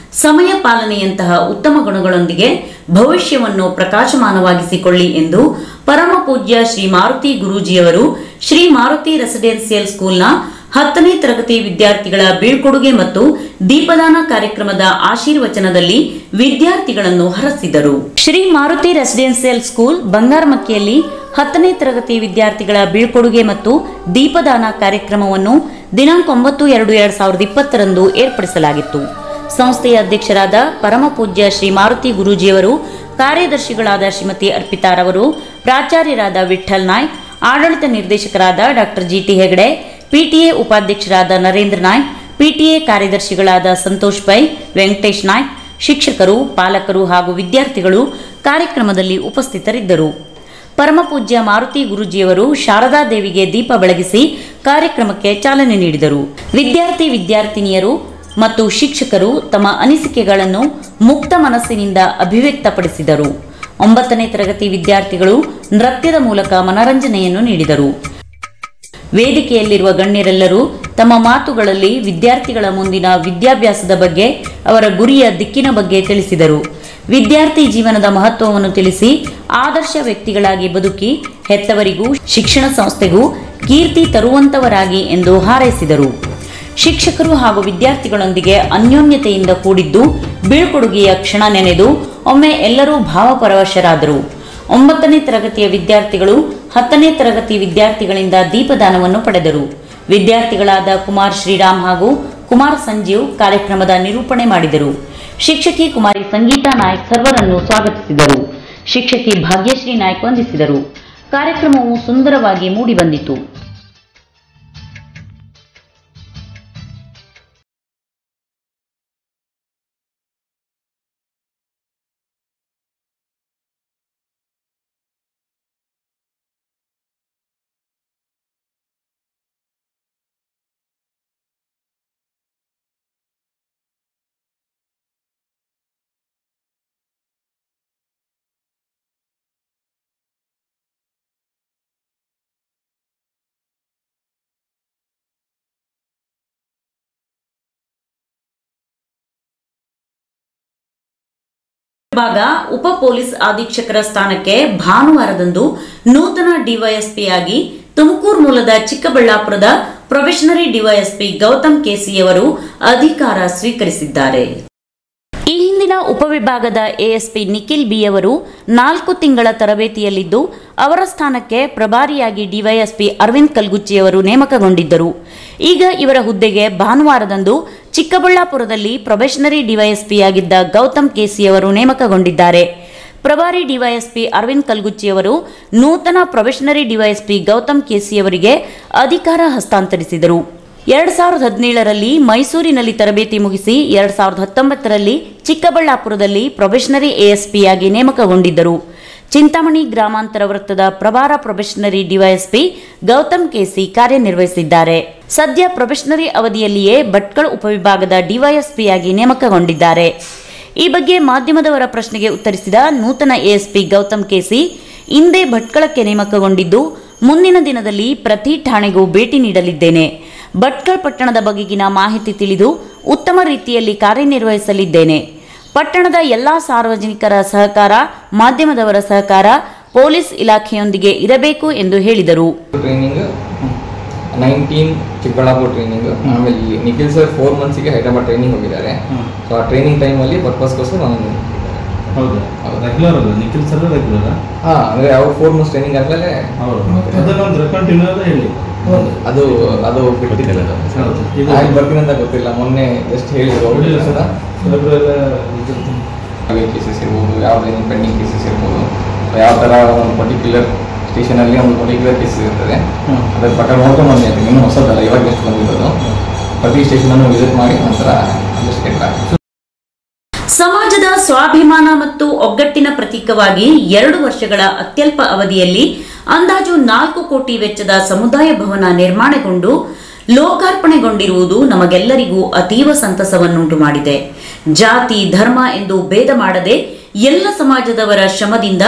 ಸಮಯ ಪಾಲನೆಯಂತಹ ಉತ್ತಮ ಗುಣಗಳೊಂದಿಗೆ ಭವಿಷ್ಯವನ್ನು ಪ್ರಕಾಶಮಾನವಾಗಿಸಿಕೊಳ್ಳಿ ಎಂದು ಪರಮ ಪೂಜ್ಯ ಶ್ರೀ ಮಾರುತಿ ಗುರೂಜಿಯವರು ಶ್ರೀ ಮಾರುತಿ ರೆಸಿಡೆನ್ಸಿಯಲ್ ಸ್ಕೂಲ್ನ ಹತ್ತನೇ ತರಗತಿ ವಿದ್ಯಾರ್ಥಿಗಳ ಬೀಳ್ಕೊಡುಗೆ ಮತ್ತು ದೀಪದಾನ ಕಾರ್ಯಕ್ರಮದ ಆಶೀರ್ವಚನದಲ್ಲಿ ವಿದ್ಯಾರ್ಥಿಗಳನ್ನು ಹರಸಿದರು ಶ್ರೀ ಮಾರುತಿ ರೆಸಿಡೆನ್ಸಿಯಲ್ ಸ್ಕೂಲ್ ಬಂಗಾರಮಕ್ಕಿಯಲ್ಲಿ ಹತ್ತನೇ ತರಗತಿ ವಿದ್ಯಾರ್ಥಿಗಳ ಬೀಳ್ಕೊಡುಗೆ ಮತ್ತು ದೀಪದಾನ ಕಾರ್ಯಕ್ರಮವನ್ನು ದಿನಾಂಕ ಒಂಬತ್ತು ಎರಡು ಎರಡ್ ಸಾವಿರದ ಇಪ್ಪತ್ತರಂದು ಏರ್ಪಡಿಸಲಾಗಿತ್ತು ಸಂಸ್ಥೆಯ ಅಧ್ಯಕ್ಷರಾದ ಪರಮ ಪೂಜ್ಯ ಶ್ರೀ ಮಾರುತಿ ಗುರೂಜಿಯವರು ಕಾರ್ಯದರ್ಶಿಗಳಾದ ಶ್ರೀಮತಿ ಅರ್ಪಿತಾರವರು ಪ್ರಾಚಾರ್ಯರಾದ ವಿಠಲ್ ನಾಯ್ಕ್ ಆಡಳಿತ ನಿರ್ದೇಶಕರಾದ ಡಾಕ್ಟರ್ ಜಿಟಿ ಹೆಗಡೆ ಪಿಟಿಎ ಉಪಾಧ್ಯಕ್ಷರಾದ ನರೇಂದ್ರ ನಾಯ್ಕ್ ಪಿಟಿಎ ಕಾರ್ಯದರ್ಶಿಗಳಾದ ಸಂತೋಷ್ ಪೈ ವೆಂಕಟೇಶ್ ನಾಯ್ಕ್ ಶಿಕ್ಷಕರು ಪಾಲಕರು ಹಾಗೂ ವಿದ್ಯಾರ್ಥಿಗಳು ಕಾರ್ಯಕ್ರಮದಲ್ಲಿ ಉಪಸ್ಥಿತರಿದ್ದರು ಪರಮಪೂಜ್ಯ ಮಾರುತಿ ಗುರೂಜಿಯವರು ಶಾರದಾ ದೇವಿಗೆ ದೀಪ ಬೆಳಗಿಸಿ ಕಾರ್ಯಕ್ರಮಕ್ಕೆ ಚಾಲನೆ ನೀಡಿದರು ವಿದ್ಯಾರ್ಥಿ ವಿದ್ಯಾರ್ಥಿನಿಯರು ಮತ್ತು ಶಿಕ್ಷಕರು ತಮ್ಮ ಅನಿಸಿಕೆಗಳನ್ನು ಮುಕ್ತ ಮನಸ್ಸಿನಿಂದ ಅಭಿವ್ಯಕ್ತಪಡಿಸಿದರು ಒಂಬತ್ತನೇ ತರಗತಿ ವಿದ್ಯಾರ್ಥಿಗಳು ನೃತ್ಯದ ಮೂಲಕ ಮನರಂಜನೆಯನ್ನು ನೀಡಿದರು ವೇದಿಕೆಯಲ್ಲಿರುವ ಗಣ್ಯರೆಲ್ಲರೂ ತಮ್ಮ ಮಾತುಗಳಲ್ಲಿ ವಿದ್ಯಾರ್ಥಿಗಳ ಮುಂದಿನ ವಿದ್ಯಾಭ್ಯಾಸದ ಬಗ್ಗೆ ಅವರ ಗುರಿಯ ದಿಕ್ಕಿನ ಬಗ್ಗೆ ತಿಳಿಸಿದರು ವಿದ್ಯಾರ್ಥಿ ಜೀವನದ ಮಹತ್ವವನ್ನು ತಿಳಿಸಿ ಆದರ್ಶ ವ್ಯಕ್ತಿಗಳಾಗಿ ಬದುಕಿ ಹೆತ್ತವರಿಗೂ ಶಿಕ್ಷಣ ಸಂಸ್ಥೆಗೂ ಕೀರ್ತಿ ತರುವಂತವರಾಗಿ ಎಂದು ಹಾರೈಸಿದರು ಶಿಕ್ಷಕರು ಹಾಗೂ ವಿದ್ಯಾರ್ಥಿಗಳೊಂದಿಗೆ ಅನ್ಯೋನ್ಯತೆಯಿಂದ ಕೂಡಿದ್ದು ಬೀಳ್ಕೊಡುಗೆಯ ಕ್ಷಣ ನೆನೆದು ಒಮ್ಮೆ ಎಲ್ಲರೂ ಭಾವಪರವಶರಾದರು ಒಂಬತ್ತನೇ ತರಗತಿಯ ವಿದ್ಯಾರ್ಥಿಗಳು ಹತ್ತನೇ ತರಗತಿ ವಿದ್ಯಾರ್ಥಿಗಳಿಂದ ದೀಪದಾನವನ್ನು ಪಡೆದರು ವಿದ್ಯಾರ್ಥಿಗಳಾದ ಕುಮಾರ್ ಶ್ರೀರಾಮ್ ಹಾಗೂ ಕುಮಾರ್ ಸಂಜೀವ್ ಕಾರ್ಯಕ್ರಮದ ನಿರೂಪಣೆ ಮಾಡಿದರು ಶಿಕ್ಷಕಿ ಕುಮಾರಿ ಸಂಗೀತಾ ನಾಯ್ಕ್ ಸರ್ವರನ್ನು ಸ್ವಾಗತಿಸಿದರು ಶಿಕ್ಷಕಿ ಭಾಗ್ಯಶ್ರೀ ನಾಯ್ಕ್ ವಂದಿಸಿದರು ಕಾರ್ಯಕ್ರಮವು ಸುಂದರವಾಗಿ ಮೂಡಿಬಂದಿತು ವಿಭಾಗ ಉಪ ಪೊಲೀಸ್ ಅಧೀಕ್ಷಕರ ಸ್ಥಾನಕ್ಕೆ ಭಾನುವಾರದಂದು ನೂತನ ಡಿವೈಎಸ್ಪಿಯಾಗಿ ತುಮಕೂರು ಮೂಲದ ಚಿಕ್ಕಬಳ್ಳಾಪುರದ ಪ್ರೊಬೆಷನರಿ ಡಿವೈಎಸ್ಪಿ ಗೌತಮ್ ಕೆಸಿಯವರು ಅಧಿಕಾರ ಸ್ವೀಕರಿಸಿದ್ದಾರೆ ಈ ಹಿಂದಿನ ಉಪವಿಭಾಗದ ಎಎಸ್ಪಿ ನಿಖಿಲ್ ಬಿ ಅವರು ನಾಲ್ಕು ತಿಂಗಳ ತರಬೇತಿಯಲ್ಲಿದ್ದು ಅವರ ಸ್ಥಾನಕ್ಕೆ ಪ್ರಭಾರಿಯಾಗಿ ಡಿವೈಎಸ್ಪಿ ಅರವಿಂದ್ ಕಲ್ಗುಚ್ಚಿಯವರು ನೇಮಕಗೊಂಡಿದ್ದರು ಈಗ ಇವರ ಹುದ್ದೆಗೆ ಭಾನುವಾರದಂದು ಚಿಕ್ಕಬಳ್ಳಾಪುರದಲ್ಲಿ ಪ್ರೊಬೆಷನರಿ ಡಿವೈಎಸ್ಪಿಯಾಗಿದ್ದ ಗೌತಮ್ ಕೆಸಿಯವರು ನೇಮಕಗೊಂಡಿದ್ದಾರೆ ಪ್ರಭಾರಿ ಡಿವೈಎಸ್ಪಿ ಅರವಿಂದ್ ಕಲ್ಗುಚ್ಚಿಯವರು ನೂತನ ಪ್ರೊಬೆಷನರಿ ಡಿವೈಎಸ್ಪಿ ಗೌತಮ್ ಕೆಸಿಯವರಿಗೆ ಅಧಿಕಾರ ಹಸ್ತಾಂತರಿಸಿದರು ಎರಡ್ ಸಾವಿರದ ಹದಿನೇಳರಲ್ಲಿ ಮೈಸೂರಿನಲ್ಲಿ ತರಬೇತಿ ಮುಗಿಸಿ ಎರಡ್ ಸಾವಿರದ ಹತ್ತೊಂಬತ್ತರಲ್ಲಿ ಚಿಕ್ಕಬಳ್ಳಾಪುರದಲ್ಲಿ ಪ್ರೊಬೆಷನರಿ ಎಎಸ್ಪಿಯಾಗಿ ನೇಮಕಗೊಂಡಿದ್ದರು ಚಿಂತಾಮಣಿ ಗ್ರಾಮಾಂತರ ವೃತ್ತದ ಪ್ರಭಾರ ಪ್ರೊಬೆಷನರಿ ಡಿವೈಎಸ್ಪಿ ಗೌತಮ್ ಕೆಸಿ ಕಾರ್ಯನಿರ್ವಹಿಸಿದ್ದಾರೆ ಸದ್ಯ ಪ್ರೊಬೆಷನರಿ ಅವಧಿಯಲ್ಲಿಯೇ ಭಟ್ಕಳ ಉಪವಿಭಾಗದ ಡಿವೈಎಸ್ಪಿಯಾಗಿ ನೇಮಕಗೊಂಡಿದ್ದಾರೆ ಈ ಬಗ್ಗೆ ಮಾಧ್ಯಮದವರ ಪ್ರಶ್ನೆಗೆ ಉತ್ತರಿಸಿದ ನೂತನ ಎಎಸ್ಪಿ ಗೌತಮ್ ಕೆಸಿ ಇಂದೇ ಭಟ್ಕಳಕ್ಕೆ ನೇಮಕಗೊಂಡಿದ್ದು ಮುಂದಿನ ದಿನದಲ್ಲಿ ಪ್ರತಿ ಠಾಣೆಗೂ ಭೇಟಿ ನೀಡಲಿದ್ದೇನೆ ಭಟ್ಕಳ ಪಟ್ಟಣದ ಬಗೆಗಿನ ಮಾಹಿತಿ ತಿಳಿದು ಉತ್ತಮ ರೀತಿಯಲ್ಲಿ ಕಾರ್ಯನಿರ್ವಹಿಸಲಿದ್ದೇನೆ ಪಟ್ಟಣದ ಎಲ್ಲಾ ಸಾರ್ವಜನಿಕರ ಸಹಕಾರ ಮಾಧ್ಯಮದವರ ಸಹಕಾರ ಪೊಲೀಸ್ ಇಲಾಖೆಯೊಂದಿಗೆ ಇರಬೇಕು ಎಂದು ಹೇಳಿದರು ಟ್ರೈನಿಂಗ್ ನೈನ್ಟೀನ್ ಚಿಕ್ಕಬಳ್ಳಾಪುರ ಟ್ರೈನಿಂಗ್ ಆಮೇಲೆ ಇಲ್ಲಿ ನಿಖಿಲ್ ಸರ್ ಫೋರ್ ಮಂತ್ಸಿಗೆ ಹೈದರಾಬಾದ್ ಟ್ರೈನಿಂಗ್ ಹೋಗಿದ್ದಾರೆ ಸೊ ಆ ಟ್ರೈನಿಂಗ್ ಟೈಮಲ್ಲಿ ಪರ್ಪಸ್ಗೋಸ್ಕರ ನಾನು ಹೌದು ರೆಗ್ಯುಲರ್ ಅಲ್ಲ ನಿಖಿಲ್ ಸರ್ ರೆಗ್ಯುಲರ್ ಹಾಂ ಅಂದರೆ ಅವ್ರು ಫೋರ್ ಮಂತ್ಸ್ ಟ್ರೈನಿಂಗ್ ಆದಮೇಲೆ ಹೌದು ಅದನ್ನೊಂದು ಕಂಟಿನ್ಯೂ ಆದ ಹೇಳಿ ಅದು ಅದು ಬಿಟ್ಟಿದ್ದಿಲ್ಲ ಹೌದು. ಇದು- ಆಗಿ ಬರ್ತೀನಿ ಅಂತ ಗೊತ್ತಿಲ್ಲ ಮೊನ್ನೆ ಜಸ್ಟ್ ಹೇಳಿದ್ರು ಅವ್ರು ಒಳ್ಳೆಯ ಸಹ ಕೆಲವ್ರೆಲ್ಲ ಇದು ಕೇಸಸ್ ಇರ್ಬೋದು ಯಾವುದೇನು ಪೆಂಡಿಂಗ್ ಕೇಸಸ್ ಇರ್ಬೋದು ಯಾವ ಥರ ಒಂದು ಪರ್ಟಿಕ್ಯುಲರ್ ಸ್ಟೇಷನಲ್ಲಿ ಒಂದು ಪರ್ಟಿಕ್ಯುಲರ್ ಕೇಸಸ್ ಇರ್ತದೆ ಹ್ಮ್. ಅದ್ರ ಪ್ರಕಾರ ನೋಡ್ಕೊಂಡು ಬಂದಿ ಅಂತ ಇನ್ನೂ ಹೊಸದಲ್ಲ ಇವಾಗ ಎಷ್ಟು ಬಂದಿರೋದು ಪ್ರತಿ ಸ್ಟೇಷನನ್ನು ವಿಸಿಟ್ ಮಾಡಿ ನಂತರ ಜಸ್ಟ್ ಗೆಟ್ ಬ್ಯಾಕ್ ಸಮಾಜದ ಸ್ವಾಭಿಮಾನ ಮತ್ತು ಒಗ್ಗಟ್ಟಿನ ಪ್ರತೀಕವಾಗಿ ಎರಡು ವರ್ಷಗಳ ಅತ್ಯಲ್ಪ ಅವಧಿಯಲ್ಲಿ ಅಂದಾಜು ನಾಲ್ಕು ಕೋಟಿ ವೆಚ್ಚದ ಸಮುದಾಯ ಭವನ ನಿರ್ಮಾಣಗೊಂಡು ಲೋಕಾರ್ಪಣೆಗೊಂಡಿರುವುದು ನಮಗೆಲ್ಲರಿಗೂ ಅತೀವ ಸಂತಸವನ್ನುಂಟು ಮಾಡಿದೆ ಜಾತಿ ಧರ್ಮ ಎಂದು ಭೇದ ಮಾಡದೆ ಎಲ್ಲ ಸಮಾಜದವರ ಶ್ರಮದಿಂದ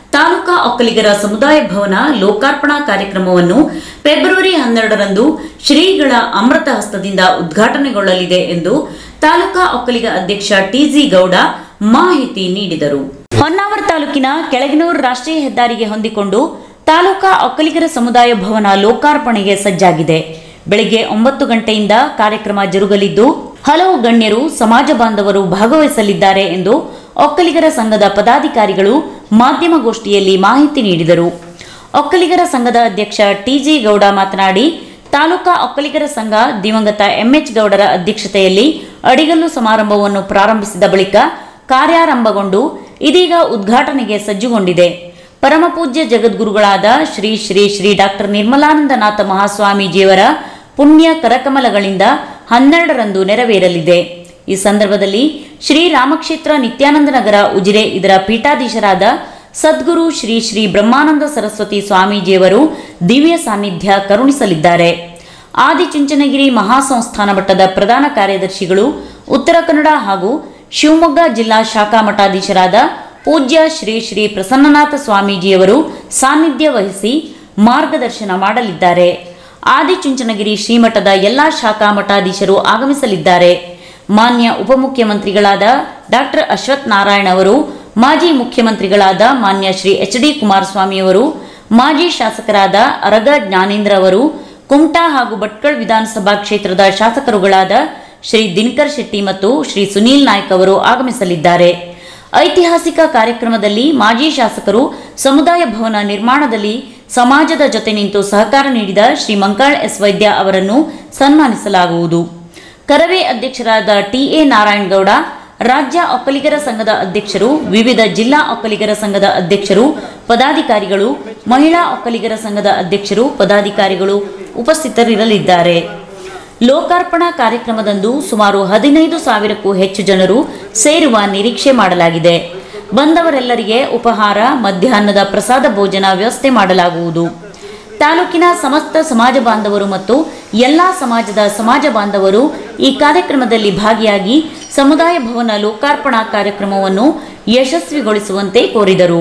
ತಾಲೂಕಾ ಒಕ್ಕಲಿಗರ ಸಮುದಾಯ ಭವನ ಲೋಕಾರ್ಪಣಾ ಕಾರ್ಯಕ್ರಮವನ್ನು ಫೆಬ್ರವರಿ ಹನ್ನೆರಡರಂದು ಶ್ರೀಗಳ ಅಮೃತ ಹಸ್ತದಿಂದ ಉದ್ಘಾಟನೆಗೊಳ್ಳಲಿದೆ ಎಂದು ತಾಲೂಕಾ ಒಕ್ಕಲಿಗ ಅಧ್ಯಕ್ಷ ಟಿಜಿ ಗೌಡ ಮಾಹಿತಿ ನೀಡಿದರು ಹೊನ್ನಾವರ ತಾಲೂಕಿನ ಕೆಳಗಿನೂರು ರಾಷ್ಟ್ರೀಯ ಹೆದ್ದಾರಿಗೆ ಹೊಂದಿಕೊಂಡು ತಾಲೂಕಾ ಒಕ್ಕಲಿಗರ ಸಮುದಾಯ ಭವನ ಲೋಕಾರ್ಪಣೆಗೆ ಸಜ್ಜಾಗಿದೆ ಬೆಳಗ್ಗೆ ಒಂಬತ್ತು ಗಂಟೆಯಿಂದ ಕಾರ್ಯಕ್ರಮ ಜರುಗಲಿದ್ದು ಹಲವು ಗಣ್ಯರು ಸಮಾಜ ಬಾಂಧವರು ಭಾಗವಹಿಸಲಿದ್ದಾರೆ ಎಂದು ಒಕ್ಕಲಿಗರ ಸಂಘದ ಪದಾಧಿಕಾರಿಗಳು ಮಾಧ್ಯಮಗೋಷ್ಠಿಯಲ್ಲಿ ಮಾಹಿತಿ ನೀಡಿದರು ಒಕ್ಕಲಿಗರ ಸಂಘದ ಅಧ್ಯಕ್ಷ ಟಿಜಿ ಗೌಡ ಮಾತನಾಡಿ ತಾಲೂಕಾ ಒಕ್ಕಲಿಗರ ಸಂಘ ದಿವಂಗತ ಎಂಎಚ್ ಗೌಡರ ಅಧ್ಯಕ್ಷತೆಯಲ್ಲಿ ಅಡಿಗಲ್ಲು ಸಮಾರಂಭವನ್ನು ಪ್ರಾರಂಭಿಸಿದ ಬಳಿಕ ಕಾರ್ಯಾರಂಭಗೊಂಡು ಇದೀಗ ಉದ್ಘಾಟನೆಗೆ ಸಜ್ಜುಗೊಂಡಿದೆ ಪರಮಪೂಜ್ಯ ಜಗದ್ಗುರುಗಳಾದ ಶ್ರೀ ಶ್ರೀ ಶ್ರೀ ಡಾಕ್ಟರ್ ನಿರ್ಮಲಾನಂದನಾಥ ಮಹಾಸ್ವಾಮೀಜಿಯವರ ಪುಣ್ಯ ಕರಕಮಲಗಳಿಂದ ಹನ್ನೆರಡರಂದು ನೆರವೇರಲಿದೆ ಈ ಸಂದರ್ಭದಲ್ಲಿ ಶ್ರೀ ರಾಮಕ್ಷೇತ್ರ ನಿತ್ಯಾನಂದ ನಗರ ಉಜಿರೆ ಇದರ ಪೀಠಾಧೀಶರಾದ ಸದ್ಗುರು ಶ್ರೀ ಶ್ರೀ ಬ್ರಹ್ಮಾನಂದ ಸರಸ್ವತಿ ಸ್ವಾಮೀಜಿಯವರು ದಿವ್ಯ ಸಾನ್ನಿಧ್ಯ ಕರುಣಿಸಲಿದ್ದಾರೆ ಆದಿಚುಂಚನಗಿರಿ ಮಹಾಸಂಸ್ಥಾನ ಮಟ್ಟದ ಪ್ರಧಾನ ಕಾರ್ಯದರ್ಶಿಗಳು ಉತ್ತರ ಕನ್ನಡ ಹಾಗೂ ಶಿವಮೊಗ್ಗ ಜಿಲ್ಲಾ ಶಾಖಾ ಮಠಾಧೀಶರಾದ ಪೂಜ್ಯ ಶ್ರೀ ಶ್ರೀ ಪ್ರಸನ್ನನಾಥ ಸ್ವಾಮೀಜಿಯವರು ಸಾನ್ನಿಧ್ಯ ವಹಿಸಿ ಮಾರ್ಗದರ್ಶನ ಮಾಡಲಿದ್ದಾರೆ ಆದಿಚುಂಚನಗಿರಿ ಶ್ರೀಮಠದ ಎಲ್ಲಾ ಶಾಖಾ ಮಠಾಧೀಶರು ಆಗಮಿಸಲಿದ್ದಾರೆ ಮಾನ್ಯ ಉಪಮುಖ್ಯಮಂತ್ರಿಗಳಾದ ಡಾಕ್ಟರ್ ಅಶ್ವಥ್ ನಾರಾಯಣ್ ಅವರು ಮಾಜಿ ಮುಖ್ಯಮಂತ್ರಿಗಳಾದ ಮಾನ್ಯ ಶ್ರೀ ಎಚ್ ಡಿ ಕುಮಾರಸ್ವಾಮಿಯವರು ಮಾಜಿ ಶಾಸಕರಾದ ಅರಗ ಜ್ಞಾನೇಂದ್ರ ಅವರು ಕುಮಟಾ ಹಾಗೂ ಭಟ್ಕಳ ವಿಧಾನಸಭಾ ಕ್ಷೇತ್ರದ ಶಾಸಕರುಗಳಾದ ಶ್ರೀ ದಿನಕರ್ ಶೆಟ್ಟಿ ಮತ್ತು ಶ್ರೀ ಸುನೀಲ್ ನಾಯ್ಕ್ ಅವರು ಆಗಮಿಸಲಿದ್ದಾರೆ ಐತಿಹಾಸಿಕ ಕಾರ್ಯಕ್ರಮದಲ್ಲಿ ಮಾಜಿ ಶಾಸಕರು ಸಮುದಾಯ ಭವನ ನಿರ್ಮಾಣದಲ್ಲಿ ಸಮಾಜದ ಜೊತೆ ನಿಂತು ಸಹಕಾರ ನೀಡಿದ ಶ್ರೀ ಮಂಕಾಳ್ ಎಸ್ ವೈದ್ಯ ಅವರನ್ನು ಸನ್ಮಾನಿಸಲಾಗುವುದು ಕರವೇ ಅಧ್ಯಕ್ಷರಾದ ಟಿಎ ನಾರಾಯಣಗೌಡ ರಾಜ್ಯ ಒಕ್ಕಲಿಗರ ಸಂಘದ ಅಧ್ಯಕ್ಷರು ವಿವಿಧ ಜಿಲ್ಲಾ ಒಕ್ಕಲಿಗರ ಸಂಘದ ಅಧ್ಯಕ್ಷರು ಪದಾಧಿಕಾರಿಗಳು ಮಹಿಳಾ ಒಕ್ಕಲಿಗರ ಸಂಘದ ಅಧ್ಯಕ್ಷರು ಪದಾಧಿಕಾರಿಗಳು ಉಪಸ್ಥಿತರಿರಲಿದ್ದಾರೆ ಲೋಕಾರ್ಪಣಾ ಕಾರ್ಯಕ್ರಮದಂದು ಸುಮಾರು ಹದಿನೈದು ಸಾವಿರಕ್ಕೂ ಹೆಚ್ಚು ಜನರು ಸೇರುವ ನಿರೀಕ್ಷೆ ಮಾಡಲಾಗಿದೆ ಬಂದವರೆಲ್ಲರಿಗೆ ಉಪಹಾರ ಮಧ್ಯಾಹ್ನದ ಪ್ರಸಾದ ಭೋಜನ ವ್ಯವಸ್ಥೆ ಮಾಡಲಾಗುವುದು ತಾಲೂಕಿನ ಸಮಸ್ತ ಸಮಾಜ ಬಾಂಧವರು ಮತ್ತು ಎಲ್ಲಾ ಸಮಾಜದ ಸಮಾಜ ಬಾಂಧವರು ಈ ಕಾರ್ಯಕ್ರಮದಲ್ಲಿ ಭಾಗಿಯಾಗಿ ಸಮುದಾಯ ಭವನ ಲೋಕಾರ್ಪಣಾ ಕಾರ್ಯಕ್ರಮವನ್ನು ಯಶಸ್ವಿಗೊಳಿಸುವಂತೆ ಕೋರಿದರು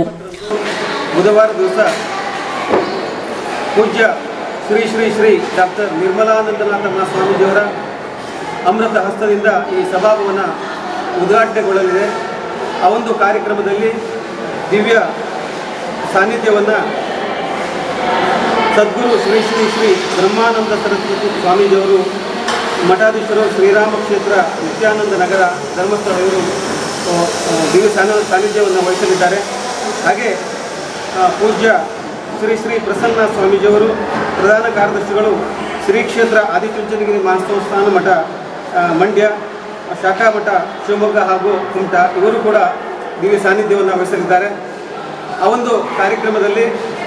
ಬುಧವಾರ ದಿವಸ ಪೂಜ್ಯ ಶ್ರೀ ಶ್ರೀ ಶ್ರೀ ಡಾಕ್ಟರ್ ನಿರ್ಮಲಾನಂದನಾಥ ಮಹಾಸ್ವಾಮೀಜಿಯವರ ಅಮೃತ ಹಸ್ತದಿಂದ ಈ ಸಭಾಭವನ ಉದ್ಘಾಟನೆಗೊಳ್ಳಲಿದೆ ಆ ಒಂದು ಕಾರ್ಯಕ್ರಮದಲ್ಲಿ ದಿವ್ಯ ಸಾನ್ನಿಧ್ಯವನ್ನು ಸದ್ಗುರು ಶ್ರೀ ಶ್ರೀ ಶ್ರೀ ಬ್ರಹ್ಮಾನಂದ ಸರಸ್ವತಿ ಸ್ವಾಮೀಜಿಯವರು ಮಠಾಧೀಶರು ಶ್ರೀರಾಮ ಕ್ಷೇತ್ರ ನಿತ್ಯಾನಂದ ನಗರ ಧರ್ಮಸ್ಥಳ ಇವರು ಆ, ಆ, ದಿವ್ಯ ಸಾನ ಸಾನ್ನಿಧ್ಯವನ್ನು ವಹಿಸಲಿದ್ದಾರೆ ಹಾಗೆ ಆ, ಪೂಜ್ಯ ಶ್ರೀ ಶ್ರೀ ಪ್ರಸನ್ನ ಸ್ವಾಮೀಜಿಯವರು ಪ್ರಧಾನ ಕಾರ್ಯದರ್ಶಿಗಳು ಶ್ರೀ ಕ್ಷೇತ್ರ ಆದಿಚುಂಚನಗಿರಿ ಮಹಾಸಂಸ್ಥಾನ ಮಠ ಆ, ಮಂಡ್ಯ ಶಾಖಾ ಮಠ ಶಿವಮೊಗ್ಗ ಹಾಗೂ ಕುಮಟಾ ಇವರು ಕೂಡ ದಿವ್ಯ ಸಾನ್ನಿಧ್ಯವನ್ನು ವಹಿಸಲಿದ್ದಾರೆ ಆ ಒಂದು ಕಾರ್ಯಕ್ರಮದಲ್ಲಿ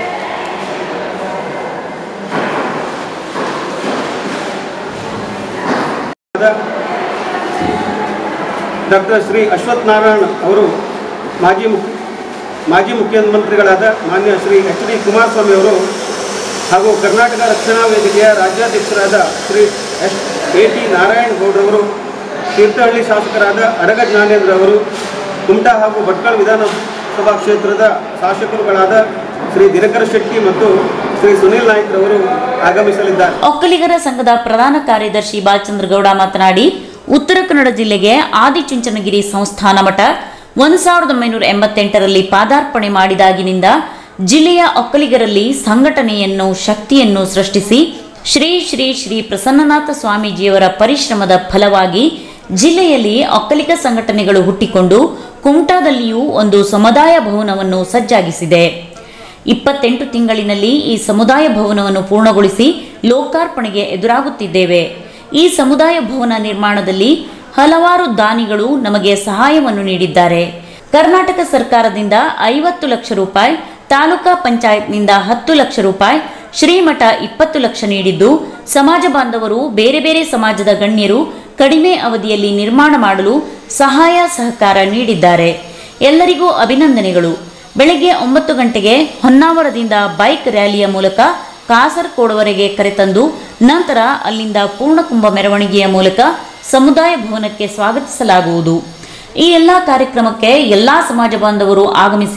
ಡಾಕ್ಟರ್ ಶ್ರೀ ಅಶ್ವಥ್ ನಾರಾಯಣ್ ಅವರು ಮಾಜಿ ಮುಖ್ಯ ಮಾಜಿ ಮುಖ್ಯಮಂತ್ರಿಗಳಾದ ಮಾನ್ಯ ಶ್ರೀ ಎಚ್ ಡಿ ಕುಮಾರಸ್ವಾಮಿ ಅವರು ಹಾಗೂ ಕರ್ನಾಟಕ ರಕ್ಷಣಾ ವೇದಿಕೆಯ ರಾಜ್ಯಾಧ್ಯಕ್ಷರಾದ Shri S A T Narayana ಗೌಡ್ರವರು ತೀರ್ಥಹಳ್ಳಿ ಶಾಸಕರಾದ ಅರಗ ಜ್ಞಾನೇಂದ್ರ ಅವರು ಕುಮಟಾ ಹಾಗೂ ಭಟ್ಕಳ ವಿಧಾನಸಭಾ ಕ್ಷೇತ್ರದ ಶಾಸಕರುಗಳಾದ ಶ್ರೀ ದಿನಕರ ಶೆಟ್ಟಿ ಮತ್ತು ಶ್ರೀ ಸುನೀಲ್ ನಾಯ್ಕ್ರವರು ಆಗಮಿಸಲಿದ್ದಾರೆ ಒಕ್ಕಲಿಗರ ಸಂಘದ ಪ್ರಧಾನ ಕಾರ್ಯದರ್ಶಿ ಬಾಲಚಂದ್ರಗೌಡ ಮಾತನಾಡಿ ಉತ್ತರ ಕನ್ನಡ ಜಿಲ್ಲೆಗೆ ಆದಿಚುಂಚನಗಿರಿ ಸಂಸ್ಥಾನ ಮಠ ಒಂದು ಸಾವಿರದ ಒಂಬೈನೂರ ಎಂಬತ್ತೆಂಟರಲ್ಲಿ ಪಾದಾರ್ಪಣೆ ಮಾಡಿದಾಗಿನಿಂದ ಜಿಲ್ಲೆಯ ಒಕ್ಕಲಿಗರಲ್ಲಿ ಸಂಘಟನೆಯನ್ನು ಶಕ್ತಿಯನ್ನು ಸೃಷ್ಟಿಸಿ ಶ್ರೀ ಶ್ರೀ ಶ್ರೀ ಪ್ರಸನ್ನನಾಥ ಸ್ವಾಮೀಜಿಯವರ ಪರಿಶ್ರಮದ ಫಲವಾಗಿ ಜಿಲ್ಲೆಯಲ್ಲಿ ಒಕ್ಕಲಿಗ ಸಂಘಟನೆಗಳು ಹುಟ್ಟಿಕೊಂಡು ಕುಮಟಾದಲ್ಲಿಯೂ ಒಂದು ಸಮುದಾಯ ಭವನವನ್ನು ಸಜ್ಜಾಗಿಸಿದೆ ಇಪ್ಪತ್ತೆಂಟು ತಿಂಗಳಿನಲ್ಲಿ ಈ ಸಮುದಾಯ ಭವನವನ್ನು ಪೂರ್ಣಗೊಳಿಸಿ ಲೋಕಾರ್ಪಣೆಗೆ ಎದುರಾಗುತ್ತಿದ್ದೇವೆ ಈ ಸಮುದಾಯ ಭವನ ನಿರ್ಮಾಣದಲ್ಲಿ ಹಲವಾರು ದಾನಿಗಳು ನಮಗೆ ಸಹಾಯವನ್ನು ನೀಡಿದ್ದಾರೆ ಕರ್ನಾಟಕ ಸರ್ಕಾರದಿಂದ ಐವತ್ತು ಲಕ್ಷ ರೂಪಾಯಿ ತಾಲೂಕಾ ಪಂಚಾಯತ್ನಿಂದ ಹತ್ತು ಲಕ್ಷ ರೂಪಾಯಿ ಶ್ರೀಮಠ ಇಪ್ಪತ್ತು ಲಕ್ಷ ನೀಡಿದ್ದು ಸಮಾಜ ಬಾಂಧವರು ಬೇರೆ ಬೇರೆ ಸಮಾಜದ ಗಣ್ಯರು ಕಡಿಮೆ ಅವಧಿಯಲ್ಲಿ ನಿರ್ಮಾಣ ಮಾಡಲು ಸಹಾಯ ಸಹಕಾರ ನೀಡಿದ್ದಾರೆ ಎಲ್ಲರಿಗೂ ಅಭಿನಂದನೆಗಳು ಬೆಳಗ್ಗೆ ಒಂಬತ್ತು ಗಂಟೆಗೆ ಹೊನ್ನಾವರದಿಂದ ಬೈಕ್ ರ್ಯಾಲಿಯ ಮೂಲಕ ಕಾಸರಕೋಡುವರೆಗೆ ಕರೆತಂದು ನಂತರ ಅಲ್ಲಿಂದ ಪೂರ್ಣಕುಂಭ ಮೆರವಣಿಗೆಯ ಮೂಲಕ ಸಮುದಾಯ ಭವನಕ್ಕೆ ಸ್ವಾಗತಿಸಲಾಗುವುದು ಈ ಎಲ್ಲ ಕಾರ್ಯಕ್ರಮಕ್ಕೆ ಎಲ್ಲಾ ಸಮಾಜ ಬಾಂಧವರು ಆಗಮಿಸಿ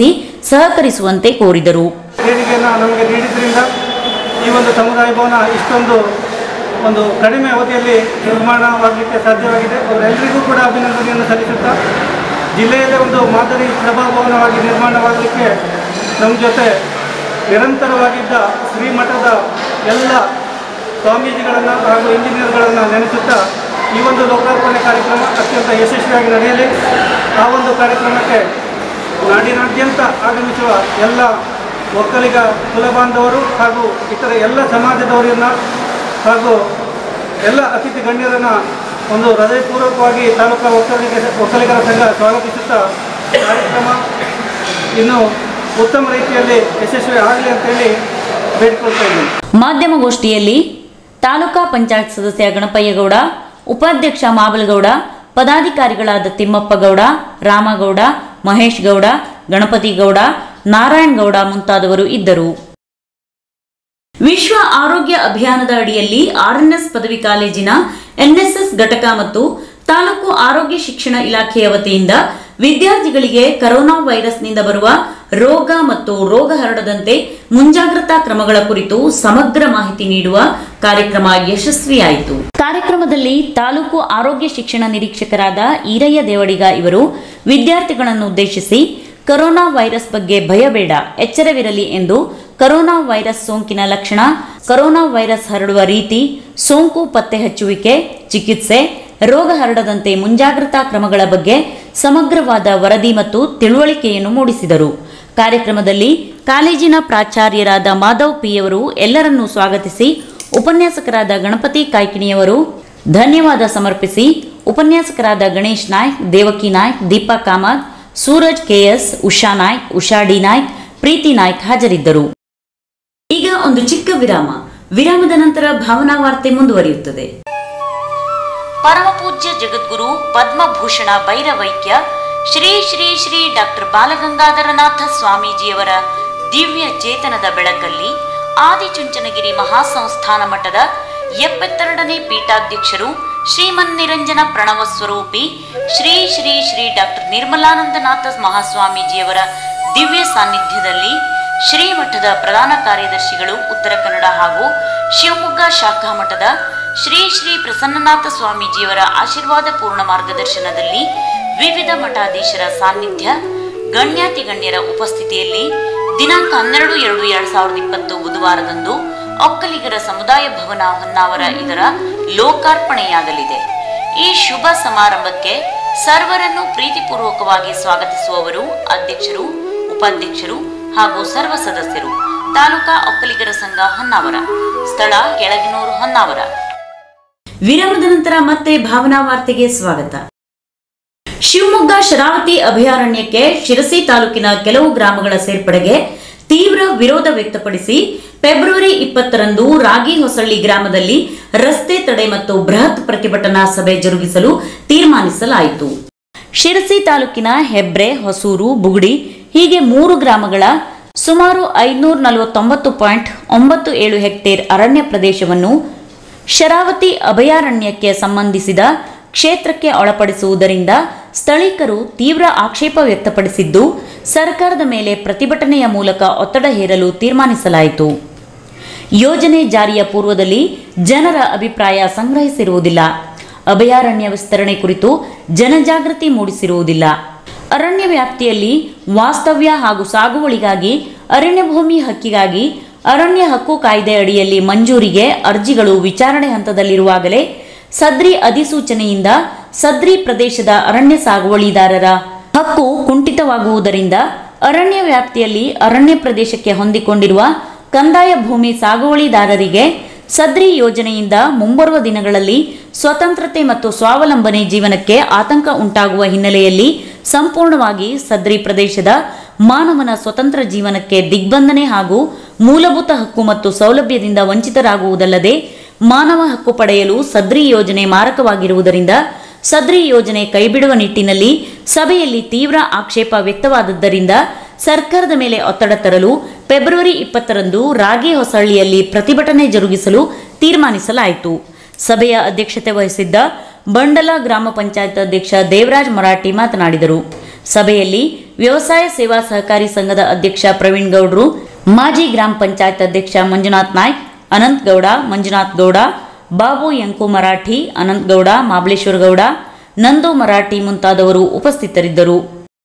ಸಹಕರಿಸುವಂತೆ ಕೋರಿದರು ದೇಣಿಗೆಯನ್ನು ನಮಗೆ ನೀಡಿದ್ರಿಂದ ಈ ಒಂದು ಸಮುದಾಯ ಭವನ ಇಷ್ಟೊಂದು ಒಂದು ಕಡಿಮೆ ಅವಧಿಯಲ್ಲಿ ನಿರ್ಮಾಣವಾಗಲಿಕ್ಕೆ ಸಾಧ್ಯವಾಗಿದೆ ಅವರೆಲ್ಲರಿಗೂ ಕೂಡ ಅಭಿನಂದನೆಯನ್ನು ಸಲ್ಲಿಸುತ್ತಾ ಜಿಲ್ಲೆಯಲ್ಲೇ ಒಂದು ಮಾದರಿ ಸಭಾಭವನವಾಗಿ ನಿರ್ಮಾಣವಾಗಲಿಕ್ಕೆ ನಮ್ಮ ಜೊತೆ ನಿರಂತರವಾಗಿದ್ದ ಶ್ರೀಮಠದ ಎಲ್ಲ ಸ್ವಾಮೀಜಿಗಳನ್ನು ಹಾಗೂ ಇಂಜಿನಿಯರ್ಗಳನ್ನು ನೆನೆಸುತ್ತಾ ಈ ಒಂದು ಲೋಕಾರ್ಪಣೆ ಕಾರ್ಯಕ್ರಮ ಅತ್ಯಂತ ಯಶಸ್ವಿಯಾಗಿ ನಡೆಯಲಿ ಆ ಒಂದು ಕಾರ್ಯಕ್ರಮಕ್ಕೆ ನಾಡಿನಾದ್ಯಂತ ಆಗಮಿಸುವ ಎಲ್ಲ ಒಕ್ಕಲಿಗ ಕುಲಬಾಂಧವರು ಹಾಗೂ ಇತರ ಎಲ್ಲ ಸಮಾಜದವರನ್ನ ಹಾಗೂ ಎಲ್ಲ ಅತಿಥಿ ಗಣ್ಯರನ್ನು ಒಂದು ಹೃದಯಪೂರ್ವಕವಾಗಿ ತಾಲೂಕಾ ಒಕ್ಕಲಿಗ ಒಕ್ಕಲಿಗರ ಸಂಘ ಸ್ವಾಗತಿಸುತ್ತಾ ಕಾರ್ಯಕ್ರಮ ಇನ್ನು ಉತ್ತಮ ರೀತಿಯಲ್ಲಿ ಯಶಸ್ವಿ ಆಗಲಿ ಅಂತೇಳಿ ಬೇಡಿಕೊಳ್ತಾ ಇದ್ದೀನಿ ಮಾಧ್ಯಮಗೋಷ್ಠಿಯಲ್ಲಿ ತಾಲೂಕಾ ಪಂಚಾಯತ್ ಸದಸ್ಯ ಗಣಪಯ್ಯಗೌಡ ಉಪಾಧ್ಯಕ್ಷ ಮಾಬಲಗೌಡ ಪದಾಧಿಕಾರಿಗಳಾದ ತಿಮ್ಮಪ್ಪ ಗೌಡ ರಾಮಗೌಡ ಮಹೇಶ್ ಗೌಡ ಗಣಪತಿ ಗೌಡ ನಾರಾಯಣ್ ಗೌಡ ಮುಂತಾದವರು ಇದ್ದರು ವಿಶ್ವ ಆರೋಗ್ಯ ಅಭಿಯಾನದ ಅಡಿಯಲ್ಲಿ ಆರ್ಎನ್ಎಸ್ ಪದವಿ ಕಾಲೇಜಿನ ಎನ್ಎಸ್ಎಸ್ ಘಟಕ ಮತ್ತು ತಾಲೂಕು ಆರೋಗ್ಯ ಶಿಕ್ಷಣ ಇಲಾಖೆಯ ವತಿಯಿಂದ ವಿದ್ಯಾರ್ಥಿಗಳಿಗೆ ಕರೋನಾ ವೈರಸ್ನಿಂದ ಬರುವ ರೋಗ ಮತ್ತು ರೋಗ ಹರಡದಂತೆ ಮುಂಜಾಗ್ರತಾ ಕ್ರಮಗಳ ಕುರಿತು ಸಮಗ್ರ ಮಾಹಿತಿ ನೀಡುವ ಕಾರ್ಯಕ್ರಮ ಯಶಸ್ವಿಯಾಯಿತು ಕಾರ್ಯಕ್ರಮದಲ್ಲಿ ತಾಲೂಕು ಆರೋಗ್ಯ ಶಿಕ್ಷಣ ನಿರೀಕ್ಷಕರಾದ ಈರಯ್ಯ ದೇವಡಿಗ ಇವರು ವಿದ್ಯಾರ್ಥಿಗಳನ್ನು ಉದ್ದೇಶಿಸಿ ಕರೋನಾ ವೈರಸ್ ಬಗ್ಗೆ ಭಯಬೇಡ ಎಚ್ಚರವಿರಲಿ ಎಂದು ಕರೋನಾ ವೈರಸ್ ಸೋಂಕಿನ ಲಕ್ಷಣ ಕರೋನಾ ವೈರಸ್ ಹರಡುವ ರೀತಿ ಸೋಂಕು ಪತ್ತೆ ಹಚ್ಚುವಿಕೆ ಚಿಕಿತ್ಸೆ ರೋಗ ಹರಡದಂತೆ ಮುಂಜಾಗ್ರತಾ ಕ್ರಮಗಳ ಬಗ್ಗೆ ಸಮಗ್ರವಾದ ವರದಿ ಮತ್ತು ತಿಳುವಳಿಕೆಯನ್ನು ಮೂಡಿಸಿದರು ಕಾರ್ಯಕ್ರಮದಲ್ಲಿ ಕಾಲೇಜಿನ ಪ್ರಾಚಾರ್ಯರಾದ ಮಾಧವ್ ಪಿಯವರು ಎಲ್ಲರನ್ನೂ ಸ್ವಾಗತಿಸಿ ಉಪನ್ಯಾಸಕರಾದ ಗಣಪತಿ ಕಾಯ್ಕಿಣಿಯವರು ಧನ್ಯವಾದ ಸಮರ್ಪಿಸಿ ಉಪನ್ಯಾಸಕರಾದ ಗಣೇಶ್ ನಾಯ್ಕ್ ದೇವಕಿ ನಾಯ್ಕ್ ದೀಪಾ ಕಾಮತ್ ಸೂರಜ್ ಕೆಎಸ್ ಉಷಾ ನಾಯ್ಕ್ ಉಷಾ ಡಿ ನಾಯ್ಕ್ ಪ್ರೀತಿ ನಾಯ್ಕ್ ಹಾಜರಿದ್ದರು ಈಗ ಒಂದು ಚಿಕ್ಕ ವಿರಾಮ ವಿರಾಮದ ನಂತರ ಭಾವನಾ ವಾರ್ತೆ ಮುಂದುವರಿಯುತ್ತದೆ ಪರಮ ಪೂಜ್ಯ ಜಗದ್ಗುರು ಪದ್ಮಭೂಷಣ ಭೈರವೈಕ್ಯ ಶ್ರೀ ಶ್ರೀ ಶ್ರೀ ಡಾಕ್ಟರ್ ಬಾಲಗಂಗಾಧರನಾಥ ಸ್ವಾಮೀಜಿಯವರ ದಿವ್ಯ ಚೇತನದ ಬೆಳಕಲ್ಲಿ ಆದಿಚುಂಚನಗಿರಿ ಮಹಾಸಂಸ್ಥಾನ ಮಠದ ಎಪ್ಪತ್ತೆರಡನೇ ಪೀಠಾಧ್ಯಕ್ಷರು ಶ್ರೀಮನ್ನಿರಂಜನ ಪ್ರಣವ ಸ್ವರೂಪಿ ಶ್ರೀ ಶ್ರೀ ಶ್ರೀ ಡಾಕ್ಟರ್ ನಿರ್ಮಲಾನಂದನಾಥ ಮಹಾಸ್ವಾಮೀಜಿಯವರ ದಿವ್ಯ ಸಾನ್ನಿಧ್ಯದಲ್ಲಿ ಶ್ರೀಮಠದ ಪ್ರಧಾನ ಕಾರ್ಯದರ್ಶಿಗಳು ಉತ್ತರ ಕನ್ನಡ ಹಾಗೂ ಶಿವಮೊಗ್ಗ ಶಾಖಾ ಮಠದ ಶ್ರೀ ಶ್ರೀ ಪ್ರಸನ್ನನಾಥ ಸ್ವಾಮೀಜಿಯವರ ಆಶೀರ್ವಾದ ಪೂರ್ಣ ಮಾರ್ಗದರ್ಶನದಲ್ಲಿ ವಿವಿಧ ಮಠಾಧೀಶರ ಸಾನ್ನಿಧ್ಯ ಗಣ್ಯಾತಿ ಗಣ್ಯರ ಉಪಸ್ಥಿತಿಯಲ್ಲಿ ದಿನಾಂಕ ಹನ್ನೆರಡು ಎರಡು ಎರಡ್ ಸಾವಿರದ ಇಪ್ಪತ್ತು ಬುಧವಾರದಂದು ಒಕ್ಕಲಿಗರ ಸಮುದಾಯ ಭವನ ಹೊನ್ನಾವರ ಇದರ ಲೋಕಾರ್ಪಣೆಯಾಗಲಿದೆ ಈ ಶುಭ ಸಮಾರಂಭಕ್ಕೆ ಸರ್ವರನ್ನು ಪ್ರೀತಿಪೂರ್ವಕವಾಗಿ ಸ್ವಾಗತಿಸುವವರು ಅಧ್ಯಕ್ಷರು ಉಪಾಧ್ಯಕ್ಷರು ಹಾಗೂ ಸರ್ವ ಸದಸ್ಯರು ತಾಲೂಕಾ ಒಕ್ಕಲಿಗರ ಸಂಘ ಹೊನ್ನಾವರ ಸ್ಥಳ ಕೆಳಗಿನೂರು ಹೊನ್ನಾವರ ವಿರಾಮದ ನಂತರ ಮತ್ತೆ ಭಾವನಾ ವಾರ್ತೆಗೆ ಸ್ವಾಗತ ಶಿವಮೊಗ್ಗ ಶರಾವತಿ ಅಭಯಾರಣ್ಯಕ್ಕೆ ಶಿರಸಿ ತಾಲೂಕಿನ ಕೆಲವು ಗ್ರಾಮಗಳ ಸೇರ್ಪಡೆಗೆ ತೀವ್ರ ವಿರೋಧ ವ್ಯಕ್ತಪಡಿಸಿ ಫೆಬ್ರವರಿ ಇಪ್ಪತ್ತರಂದು ರಾಗಿ ಹೊಸಳ್ಳಿ ಗ್ರಾಮದಲ್ಲಿ ರಸ್ತೆ ತಡೆ ಮತ್ತು ಬೃಹತ್ ಪ್ರತಿಭಟನಾ ಸಭೆ ಜರುಗಿಸಲು ತೀರ್ಮಾನಿಸಲಾಯಿತು ಶಿರಸಿ ತಾಲೂಕಿನ ಹೆಬ್ರೆ ಹೊಸೂರು ಬುಗುಡಿ ಹೀಗೆ ಮೂರು ಗ್ರಾಮಗಳ ಸುಮಾರು ಐನೂರ ನಲವತ್ತೊಂಬತ್ತು ಪಾಯಿಂಟ್ ಒಂಬತ್ತು ಏಳು ಹೆಕ್ಟೇರ್ ಅರಣ್ಯ ಪ್ರದೇಶವನ್ನು ಶರಾವತಿ ಅಭಯಾರಣ್ಯಕ್ಕೆ ಸಂಬಂಧಿಸಿದ ಕ್ಷೇತ್ರಕ್ಕೆ ಒಳಪಡಿಸುವುದರಿಂದ ಸ್ಥಳೀಕರು ತೀವ್ರ ಆಕ್ಷೇಪ ವ್ಯಕ್ತಪಡಿಸಿದ್ದು ಸರ್ಕಾರದ ಮೇಲೆ ಪ್ರತಿಭಟನೆಯ ಮೂಲಕ ಒತ್ತಡ ಹೇರಲು ತೀರ್ಮಾನಿಸಲಾಯಿತು ಯೋಜನೆ ಜಾರಿಯ ಪೂರ್ವದಲ್ಲಿ ಜನರ ಅಭಿಪ್ರಾಯ ಸಂಗ್ರಹಿಸಿರುವುದಿಲ್ಲ ಅಭಯಾರಣ್ಯ ವಿಸ್ತರಣೆ ಕುರಿತು ಜನಜಾಗೃತಿ ಮೂಡಿಸಿರುವುದಿಲ್ಲ ಅರಣ್ಯ ವ್ಯಾಪ್ತಿಯಲ್ಲಿ ವಾಸ್ತವ್ಯ ಹಾಗೂ ಸಾಗುವಳಿಗಾಗಿ ಅರಣ್ಯ ಭೂಮಿ ಹಕ್ಕಿಗಾಗಿ ಅರಣ್ಯ ಹಕ್ಕು ಕಾಯ್ದೆ ಅಡಿಯಲ್ಲಿ ಮಂಜೂರಿಗೆ ಅರ್ಜಿಗಳು ವಿಚಾರಣೆ ಹಂತದಲ್ಲಿರುವಾಗಲೇ ಸದ್ರಿ ಅಧಿಸೂಚನೆಯಿಂದ ಸದ್ರಿ ಪ್ರದೇಶದ ಅರಣ್ಯ ಸಾಗುವಳಿದಾರರ ಹಕ್ಕು ಕುಂಠಿತವಾಗುವುದರಿಂದ ಅರಣ್ಯ ವ್ಯಾಪ್ತಿಯಲ್ಲಿ ಅರಣ್ಯ ಪ್ರದೇಶಕ್ಕೆ ಹೊಂದಿಕೊಂಡಿರುವ ಕಂದಾಯ ಭೂಮಿ ಸಾಗುವಳಿದಾರರಿಗೆ ಸದ್ರಿ ಯೋಜನೆಯಿಂದ ಮುಂಬರುವ ದಿನಗಳಲ್ಲಿ ಸ್ವತಂತ್ರತೆ ಮತ್ತು ಸ್ವಾವಲಂಬನೆ ಜೀವನಕ್ಕೆ ಆತಂಕ ಉಂಟಾಗುವ ಹಿನ್ನೆಲೆಯಲ್ಲಿ ಸಂಪೂರ್ಣವಾಗಿ ಸದ್ರಿ ಪ್ರದೇಶದ ಮಾನವನ ಸ್ವತಂತ್ರ ಜೀವನಕ್ಕೆ ದಿಗ್ಬಂಧನೆ ಹಾಗೂ ಮೂಲಭೂತ ಹಕ್ಕು ಮತ್ತು ಸೌಲಭ್ಯದಿಂದ ವಂಚಿತರಾಗುವುದಲ್ಲದೆ ಮಾನವ ಹಕ್ಕು ಪಡೆಯಲು ಸದ್ರಿ ಯೋಜನೆ ಮಾರಕವಾಗಿರುವುದರಿಂದ ಸದ್ರಿ ಯೋಜನೆ ಕೈಬಿಡುವ ನಿಟ್ಟಿನಲ್ಲಿ ಸಭೆಯಲ್ಲಿ ತೀವ್ರ ಆಕ್ಷೇಪ ವ್ಯಕ್ತವಾದದ್ದರಿಂದ ಸರ್ಕಾರದ ಮೇಲೆ ಒತ್ತಡ ತರಲು ಫೆಬ್ರವರಿ ಇಪ್ಪತ್ತರಂದು ರಾಗಿ ಹೊಸಳ್ಳಿಯಲ್ಲಿ ಪ್ರತಿಭಟನೆ ಜರುಗಿಸಲು ತೀರ್ಮಾನಿಸಲಾಯಿತು ಸಭೆಯ ಅಧ್ಯಕ್ಷತೆ ವಹಿಸಿದ್ದ ಬಂಡಲ ಗ್ರಾಮ ಪಂಚಾಯತ್ ಅಧ್ಯಕ್ಷ ದೇವರಾಜ್ ಮರಾಠಿ ಮಾತನಾಡಿದರು ಸಭೆಯಲ್ಲಿ ವ್ಯವಸಾಯ ಸೇವಾ ಸಹಕಾರಿ ಸಂಘದ ಅಧ್ಯಕ್ಷ ಪ್ರವೀಣ್ ಗೌಡ್ರು ಮಾಜಿ ಗ್ರಾಮ ಪಂಚಾಯತ್ ಅಧ್ಯಕ್ಷ ಮಂಜುನಾಥ್ ನಾಯ್ಕ್ ಅನಂತ್ ಗೌಡ ಮಂಜುನಾಥ್ ಗೌಡ ಬಾಬು ಯಂಕು ಮರಾಠಿ ಅನಂತ್ ಗೌಡ ಮಾಬಳೇಶ್ವರ ಗೌಡ ನಂದು ಮರಾಠಿ ಮುಂತಾದವರು ಉಪಸ್ಥಿತರಿದ್ದರು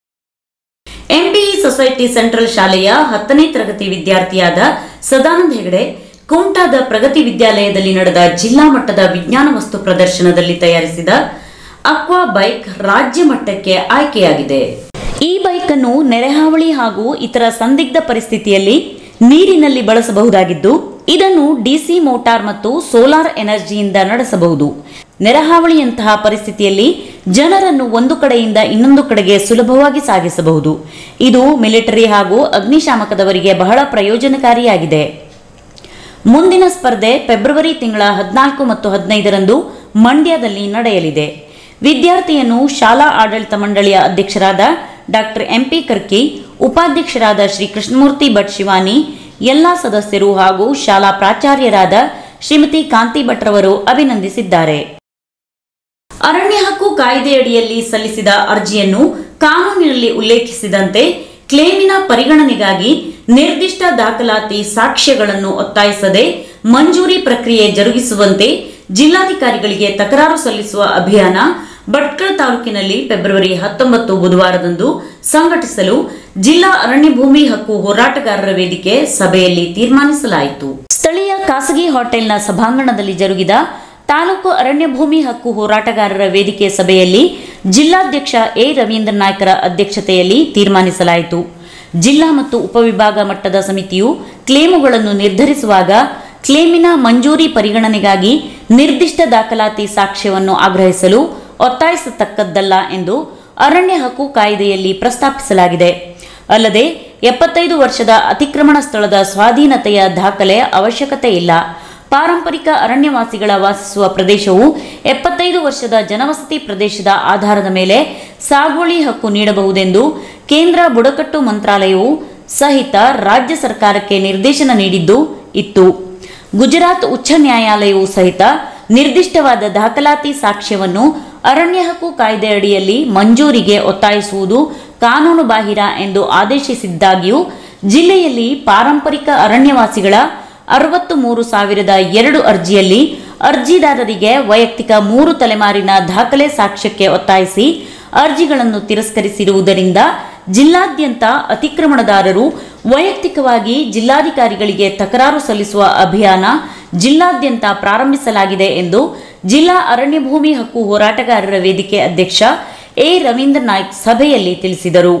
ಎಂಪಿಇ ಸೊಸೈಟಿ ಸೆಂಟ್ರಲ್ ಶಾಲೆಯ ಹತ್ತನೇ ತರಗತಿ ವಿದ್ಯಾರ್ಥಿಯಾದ ಸದಾನಂದ ಹೆಗಡೆ ಕುಮಟಾದ ಪ್ರಗತಿ ವಿದ್ಯಾಲಯದಲ್ಲಿ ನಡೆದ ಜಿಲ್ಲಾ ಮಟ್ಟದ ವಿಜ್ಞಾನ ವಸ್ತು ಪ್ರದರ್ಶನದಲ್ಲಿ ತಯಾರಿಸಿದ ಅಕ್ವಾ ಬೈಕ್ ರಾಜ್ಯ ಮಟ್ಟಕ್ಕೆ ಆಯ್ಕೆಯಾಗಿದೆ ಈ ಬೈಕ್ ಅನ್ನು ನೆರೆಹಾವಳಿ ಹಾಗೂ ಇತರ ಸಂದಿಗ್ಧ ಪರಿಸ್ಥಿತಿಯಲ್ಲಿ ನೀರಿನಲ್ಲಿ ಬಳಸಬಹುದಾಗಿದ್ದು ಇದನ್ನು ಡಿಸಿ ಮೋಟಾರ್ ಮತ್ತು ಸೋಲಾರ್ ಎನರ್ಜಿಯಿಂದ ನಡೆಸಬಹುದು ನೆರೆಹಾವಳಿಯಂತಹ ಪರಿಸ್ಥಿತಿಯಲ್ಲಿ ಜನರನ್ನು ಒಂದು ಕಡೆಯಿಂದ ಇನ್ನೊಂದು ಕಡೆಗೆ ಸುಲಭವಾಗಿ ಸಾಗಿಸಬಹುದು ಇದು ಮಿಲಿಟರಿ ಹಾಗೂ ಅಗ್ನಿಶಾಮಕದವರಿಗೆ ಬಹಳ ಪ್ರಯೋಜನಕಾರಿಯಾಗಿದೆ ಮುಂದಿನ ಸ್ಪರ್ಧೆ ಫೆಬ್ರವರಿ ತಿಂಗಳ ಹದಿನಾಲ್ಕು ಮತ್ತು ಹದಿನೈದರಂದು ಮಂಡ್ಯದಲ್ಲಿ ನಡೆಯಲಿದೆ ವಿದ್ಯಾರ್ಥಿಯನ್ನು ಶಾಲಾ ಆಡಳಿತ ಮಂಡಳಿಯ ಅಧ್ಯಕ್ಷರಾದ ಡಾಕ್ಟರ್ ಎಂಪಿ ಕರ್ಕಿ ಉಪಾಧ್ಯಕ್ಷರಾದ ಶ್ರೀ ಕೃಷ್ಣಮೂರ್ತಿ ಭಟ್ ಶಿವಾನಿ ಎಲ್ಲಾ ಸದಸ್ಯರು ಹಾಗೂ ಶಾಲಾ ಪ್ರಾಚಾರ್ಯರಾದ ಶ್ರೀಮತಿ ಕಾಂತಿ ಭಟ್ರವರು ಅಭಿನಂದಿಸಿದ್ದಾರೆ ಅರಣ್ಯ ಹಕ್ಕು ಕಾಯ್ದೆಯಡಿಯಲ್ಲಿ ಸಲ್ಲಿಸಿದ ಅರ್ಜಿಯನ್ನು ಕಾನೂನಿನಲ್ಲಿ ಉಲ್ಲೇಖಿಸಿದಂತೆ ಕ್ಲೇಮಿನ ಪರಿಗಣನೆಗಾಗಿ ನಿರ್ದಿಷ್ಟ ದಾಖಲಾತಿ ಸಾಕ್ಷ್ಯಗಳನ್ನು ಒತ್ತಾಯಿಸದೆ ಮಂಜೂರಿ ಪ್ರಕ್ರಿಯೆ ಜರುಗಿಸುವಂತೆ ಜಿಲ್ಲಾಧಿಕಾರಿಗಳಿಗೆ ತಕರಾರು ಸಲ್ಲಿಸುವ ಅಭಿಯಾನ ಭಟ್ಕಳ ತಾಲೂಕಿನಲ್ಲಿ ಫೆಬ್ರವರಿ ಹತ್ತೊಂಬತ್ತು ಬುಧವಾರದಂದು ಸಂಘಟಿಸಲು ಜಿಲ್ಲಾ ಅರಣ್ಯ ಭೂಮಿ ಹಕ್ಕು ಹೋರಾಟಗಾರರ ವೇದಿಕೆ ಸಭೆಯಲ್ಲಿ ತೀರ್ಮಾನಿಸಲಾಯಿತು ಸ್ಥಳೀಯ ಖಾಸಗಿ ಹೋಟೆಲ್ನ ಸಭಾಂಗಣದಲ್ಲಿ ಜರುಗಿದ ತಾಲೂಕು ಅರಣ್ಯ ಭೂಮಿ ಹಕ್ಕು ಹೋರಾಟಗಾರರ ವೇದಿಕೆ ಸಭೆಯಲ್ಲಿ ಜಿಲ್ಲಾಧ್ಯಕ್ಷ ಎ ರವೀಂದ್ರ ನಾಯ್ಕರ ಅಧ್ಯಕ್ಷತೆಯಲ್ಲಿ ತೀರ್ಮಾನಿಸಲಾಯಿತು ಜಿಲ್ಲಾ ಮತ್ತು ಉಪವಿಭಾಗ ಮಟ್ಟದ ಸಮಿತಿಯು ಕ್ಲೇಮುಗಳನ್ನು ನಿರ್ಧರಿಸುವಾಗ ಕ್ಲೇಮಿನ ಮಂಜೂರಿ ಪರಿಗಣನೆಗಾಗಿ ನಿರ್ದಿಷ್ಟ ದಾಖಲಾತಿ ಸಾಕ್ಷ್ಯವನ್ನು ಆಗ್ರಹಿಸಲು ಒತ್ತಾಯಿಸತಕ್ಕದ್ದಲ್ಲ ಎಂದು ಅರಣ್ಯ ಹಕ್ಕು ಕಾಯ್ದೆಯಲ್ಲಿ ಪ್ರಸ್ತಾಪಿಸಲಾಗಿದೆ ಅಲ್ಲದೆ ಎಪ್ಪತ್ತೈದು ವರ್ಷದ ಅತಿಕ್ರಮಣ ಸ್ಥಳದ ಸ್ವಾಧೀನತೆಯ ದಾಖಲೆ ಅವಶ್ಯಕತೆ ಇಲ್ಲ ಪಾರಂಪರಿಕ ಅರಣ್ಯವಾಸಿಗಳ ವಾಸಿಸುವ ಪ್ರದೇಶವು ಎಪ್ಪತ್ತೈದು ವರ್ಷದ ಜನವಸತಿ ಪ್ರದೇಶದ ಆಧಾರದ ಮೇಲೆ ಸಾಗುವಳಿ ಹಕ್ಕು ನೀಡಬಹುದೆಂದು ಕೇಂದ್ರ ಬುಡಕಟ್ಟು ಮಂತ್ರಾಲಯವು ಸಹಿತ ರಾಜ್ಯ ಸರ್ಕಾರಕ್ಕೆ ನಿರ್ದೇಶನ ನೀಡಿದ್ದು ಇತ್ತು ಗುಜರಾತ್ ಉಚ್ಚ ನ್ಯಾಯಾಲಯವು ಸಹಿತ ನಿರ್ದಿಷ್ಟವಾದ ದಾಖಲಾತಿ ಸಾಕ್ಷ್ಯವನ್ನು ಅರಣ್ಯ ಹಕ್ಕು ಕಾಯ್ದೆ ಅಡಿಯಲ್ಲಿ ಮಂಜೂರಿಗೆ ಒತ್ತಾಯಿಸುವುದು ಕಾನೂನು ಬಾಹಿರ ಎಂದು ಆದೇಶಿಸಿದ್ದಾಗ್ಯೂ ಜಿಲ್ಲೆಯಲ್ಲಿ ಪಾರಂಪರಿಕ ಅರಣ್ಯವಾಸಿಗಳ ಅರವತ್ತು ಮೂರು ಸಾವಿರದ ಎರಡು ಅರ್ಜಿಯಲ್ಲಿ ಅರ್ಜಿದಾರರಿಗೆ ವೈಯಕ್ತಿಕ ಮೂರು ತಲೆಮಾರಿನ ದಾಖಲೆ ಸಾಕ್ಷ್ಯಕ್ಕೆ ಒತ್ತಾಯಿಸಿ ಅರ್ಜಿಗಳನ್ನು ತಿರಸ್ಕರಿಸಿರುವುದರಿಂದ ಜಿಲ್ಲಾದ್ಯಂತ ಅತಿಕ್ರಮಣದಾರರು ವೈಯಕ್ತಿಕವಾಗಿ ಜಿಲ್ಲಾಧಿಕಾರಿಗಳಿಗೆ ತಕರಾರು ಸಲ್ಲಿಸುವ ಅಭಿಯಾನ ಜಿಲ್ಲಾದ್ಯಂತ ಪ್ರಾರಂಭಿಸಲಾಗಿದೆ ಎಂದು ಜಿಲ್ಲಾ ಅರಣ್ಯ ಭೂಮಿ ಹಕ್ಕು ಹೋರಾಟಗಾರರ ವೇದಿಕೆ ಅಧ್ಯಕ್ಷ ಎ ರವೀಂದ್ರ ನಾಯ್ಕ್ ಸಭೆಯಲ್ಲಿ ತಿಳಿಸಿದರು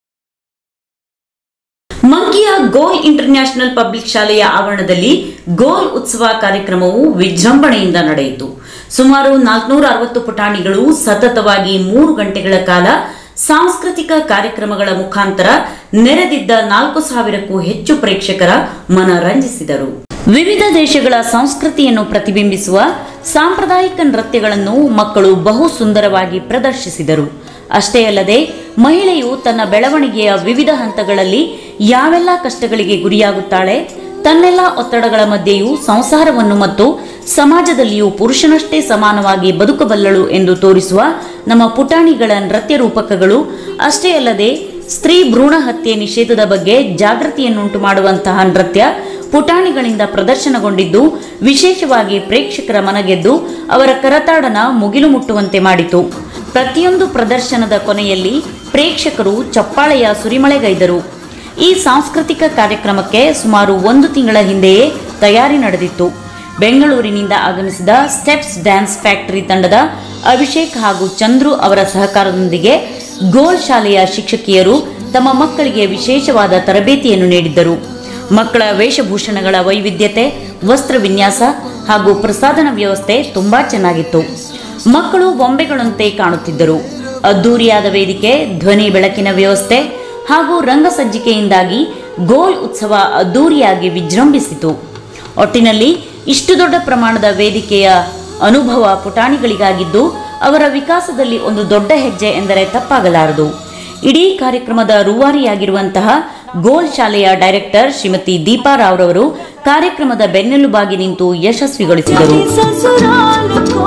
ಮಂಕಿಯ ಗೋಲ್ ಇಂಟರ್ನ್ಯಾಷನಲ್ ಪಬ್ಲಿಕ್ ಶಾಲೆಯ ಆವರಣದಲ್ಲಿ ಗೋಲ್ ಉತ್ಸವ ಕಾರ್ಯಕ್ರಮವು ವಿಜೃಂಭಣೆಯಿಂದ ನಡೆಯಿತು ಸುಮಾರು ನಾಲ್ಕುನೂರ ಅರವತ್ತು ಪುಟಾಣಿಗಳು ಸತತವಾಗಿ ಮೂರು ಗಂಟೆಗಳ ಕಾಲ ಸಾಂಸ್ಕೃತಿಕ ಕಾರ್ಯಕ್ರಮಗಳ ಮುಖಾಂತರ ನೆರೆದಿದ್ದ ನಾಲ್ಕು ಸಾವಿರಕ್ಕೂ ಹೆಚ್ಚು ಪ್ರೇಕ್ಷಕರ ಮನರಂಜಿಸಿದರು ವಿವಿಧ ದೇಶಗಳ ಸಂಸ್ಕೃತಿಯನ್ನು ಪ್ರತಿಬಿಂಬಿಸುವ ಸಾಂಪ್ರದಾಯಿಕ ನೃತ್ಯಗಳನ್ನು ಮಕ್ಕಳು ಬಹು ಸುಂದರವಾಗಿ ಪ್ರದರ್ಶಿಸಿದರು ಅಷ್ಟೇ ಅಲ್ಲದೆ ಮಹಿಳೆಯು ತನ್ನ ಬೆಳವಣಿಗೆಯ ವಿವಿಧ ಹಂತಗಳಲ್ಲಿ ಯಾವೆಲ್ಲ ಕಷ್ಟಗಳಿಗೆ ಗುರಿಯಾಗುತ್ತಾಳೆ ತನ್ನೆಲ್ಲ ಒತ್ತಡಗಳ ಮಧ್ಯೆಯೂ ಸಂಸಾರವನ್ನು ಮತ್ತು ಸಮಾಜದಲ್ಲಿಯೂ ಪುರುಷನಷ್ಟೇ ಸಮಾನವಾಗಿ ಬದುಕಬಲ್ಲಳು ಎಂದು ತೋರಿಸುವ ನಮ್ಮ ಪುಟಾಣಿಗಳ ನೃತ್ಯ ರೂಪಕಗಳು ಅಷ್ಟೇ ಅಲ್ಲದೆ ಸ್ತ್ರೀ ಭ್ರೂಣ ಹತ್ಯೆ ನಿಷೇಧದ ಬಗ್ಗೆ ಜಾಗೃತಿಯನ್ನುಂಟು ಮಾಡುವಂತಹ ನೃತ್ಯ ಪುಟಾಣಿಗಳಿಂದ ಪ್ರದರ್ಶನಗೊಂಡಿದ್ದು ವಿಶೇಷವಾಗಿ ಪ್ರೇಕ್ಷಕರ ಮನಗೆದ್ದು ಅವರ ಕರತಾಡನ ಮುಗಿಲು ಮುಟ್ಟುವಂತೆ ಮಾಡಿತು ಪ್ರತಿಯೊಂದು ಪ್ರದರ್ಶನದ ಕೊನೆಯಲ್ಲಿ ಪ್ರೇಕ್ಷಕರು ಚಪ್ಪಾಳೆಯ ಸುರಿಮಳೆಗೈದರು ಈ ಸಾಂಸ್ಕೃತಿಕ ಕಾರ್ಯಕ್ರಮಕ್ಕೆ ಸುಮಾರು ಒಂದು ತಿಂಗಳ ಹಿಂದೆಯೇ ತಯಾರಿ ನಡೆದಿತ್ತು ಬೆಂಗಳೂರಿನಿಂದ ಆಗಮಿಸಿದ ಸ್ಟೆಪ್ಸ್ ಡ್ಯಾನ್ಸ್ ಫ್ಯಾಕ್ಟರಿ ತಂಡದ ಅಭಿಷೇಕ್ ಹಾಗೂ ಚಂದ್ರು ಅವರ ಸಹಕಾರದೊಂದಿಗೆ ಗೋಲ್ ಶಾಲೆಯ ಶಿಕ್ಷಕಿಯರು ತಮ್ಮ ಮಕ್ಕಳಿಗೆ ವಿಶೇಷವಾದ ತರಬೇತಿಯನ್ನು ನೀಡಿದ್ದರು ಮಕ್ಕಳ ವೇಷಭೂಷಣಗಳ ವೈವಿಧ್ಯತೆ ವಸ್ತ್ರ ವಿನ್ಯಾಸ ಹಾಗೂ ಪ್ರಸಾದನ ವ್ಯವಸ್ಥೆ ತುಂಬಾ ಚೆನ್ನಾಗಿತ್ತು ಮಕ್ಕಳು ಬೊಂಬೆಗಳಂತೆ ಕಾಣುತ್ತಿದ್ದರು ಅದ್ದೂರಿಯಾದ ವೇದಿಕೆ ಧ್ವನಿ ಬೆಳಕಿನ ವ್ಯವಸ್ಥೆ ಹಾಗೂ ರಂಗಸಜ್ಜಿಕೆಯಿಂದಾಗಿ ಗೋಲ್ ಉತ್ಸವ ಅದ್ದೂರಿಯಾಗಿ ವಿಜೃಂಭಿಸಿತು ಒಟ್ಟಿನಲ್ಲಿ ಇಷ್ಟು ದೊಡ್ಡ ಪ್ರಮಾಣದ ವೇದಿಕೆಯ ಅನುಭವ ಪುಟಾಣಿಗಳಿಗಾಗಿದ್ದು ಅವರ ವಿಕಾಸದಲ್ಲಿ ಒಂದು ದೊಡ್ಡ ಹೆಜ್ಜೆ ಎಂದರೆ ತಪ್ಪಾಗಲಾರದು ಇಡೀ ಕಾರ್ಯಕ್ರಮದ ರೂವಾರಿಯಾಗಿರುವಂತಹ ಗೋಲ್ ಶಾಲೆಯ ಡೈರೆಕ್ಟರ್ ಶ್ರೀಮತಿ ದೀಪಾ ರಾವ್ರವರು ಕಾರ್ಯಕ್ರಮದ ಬೆನ್ನೆಲುಬಾಗಿ ನಿಂತು ಯಶಸ್ವಿಗೊಳಿಸಿದರು ससुराल को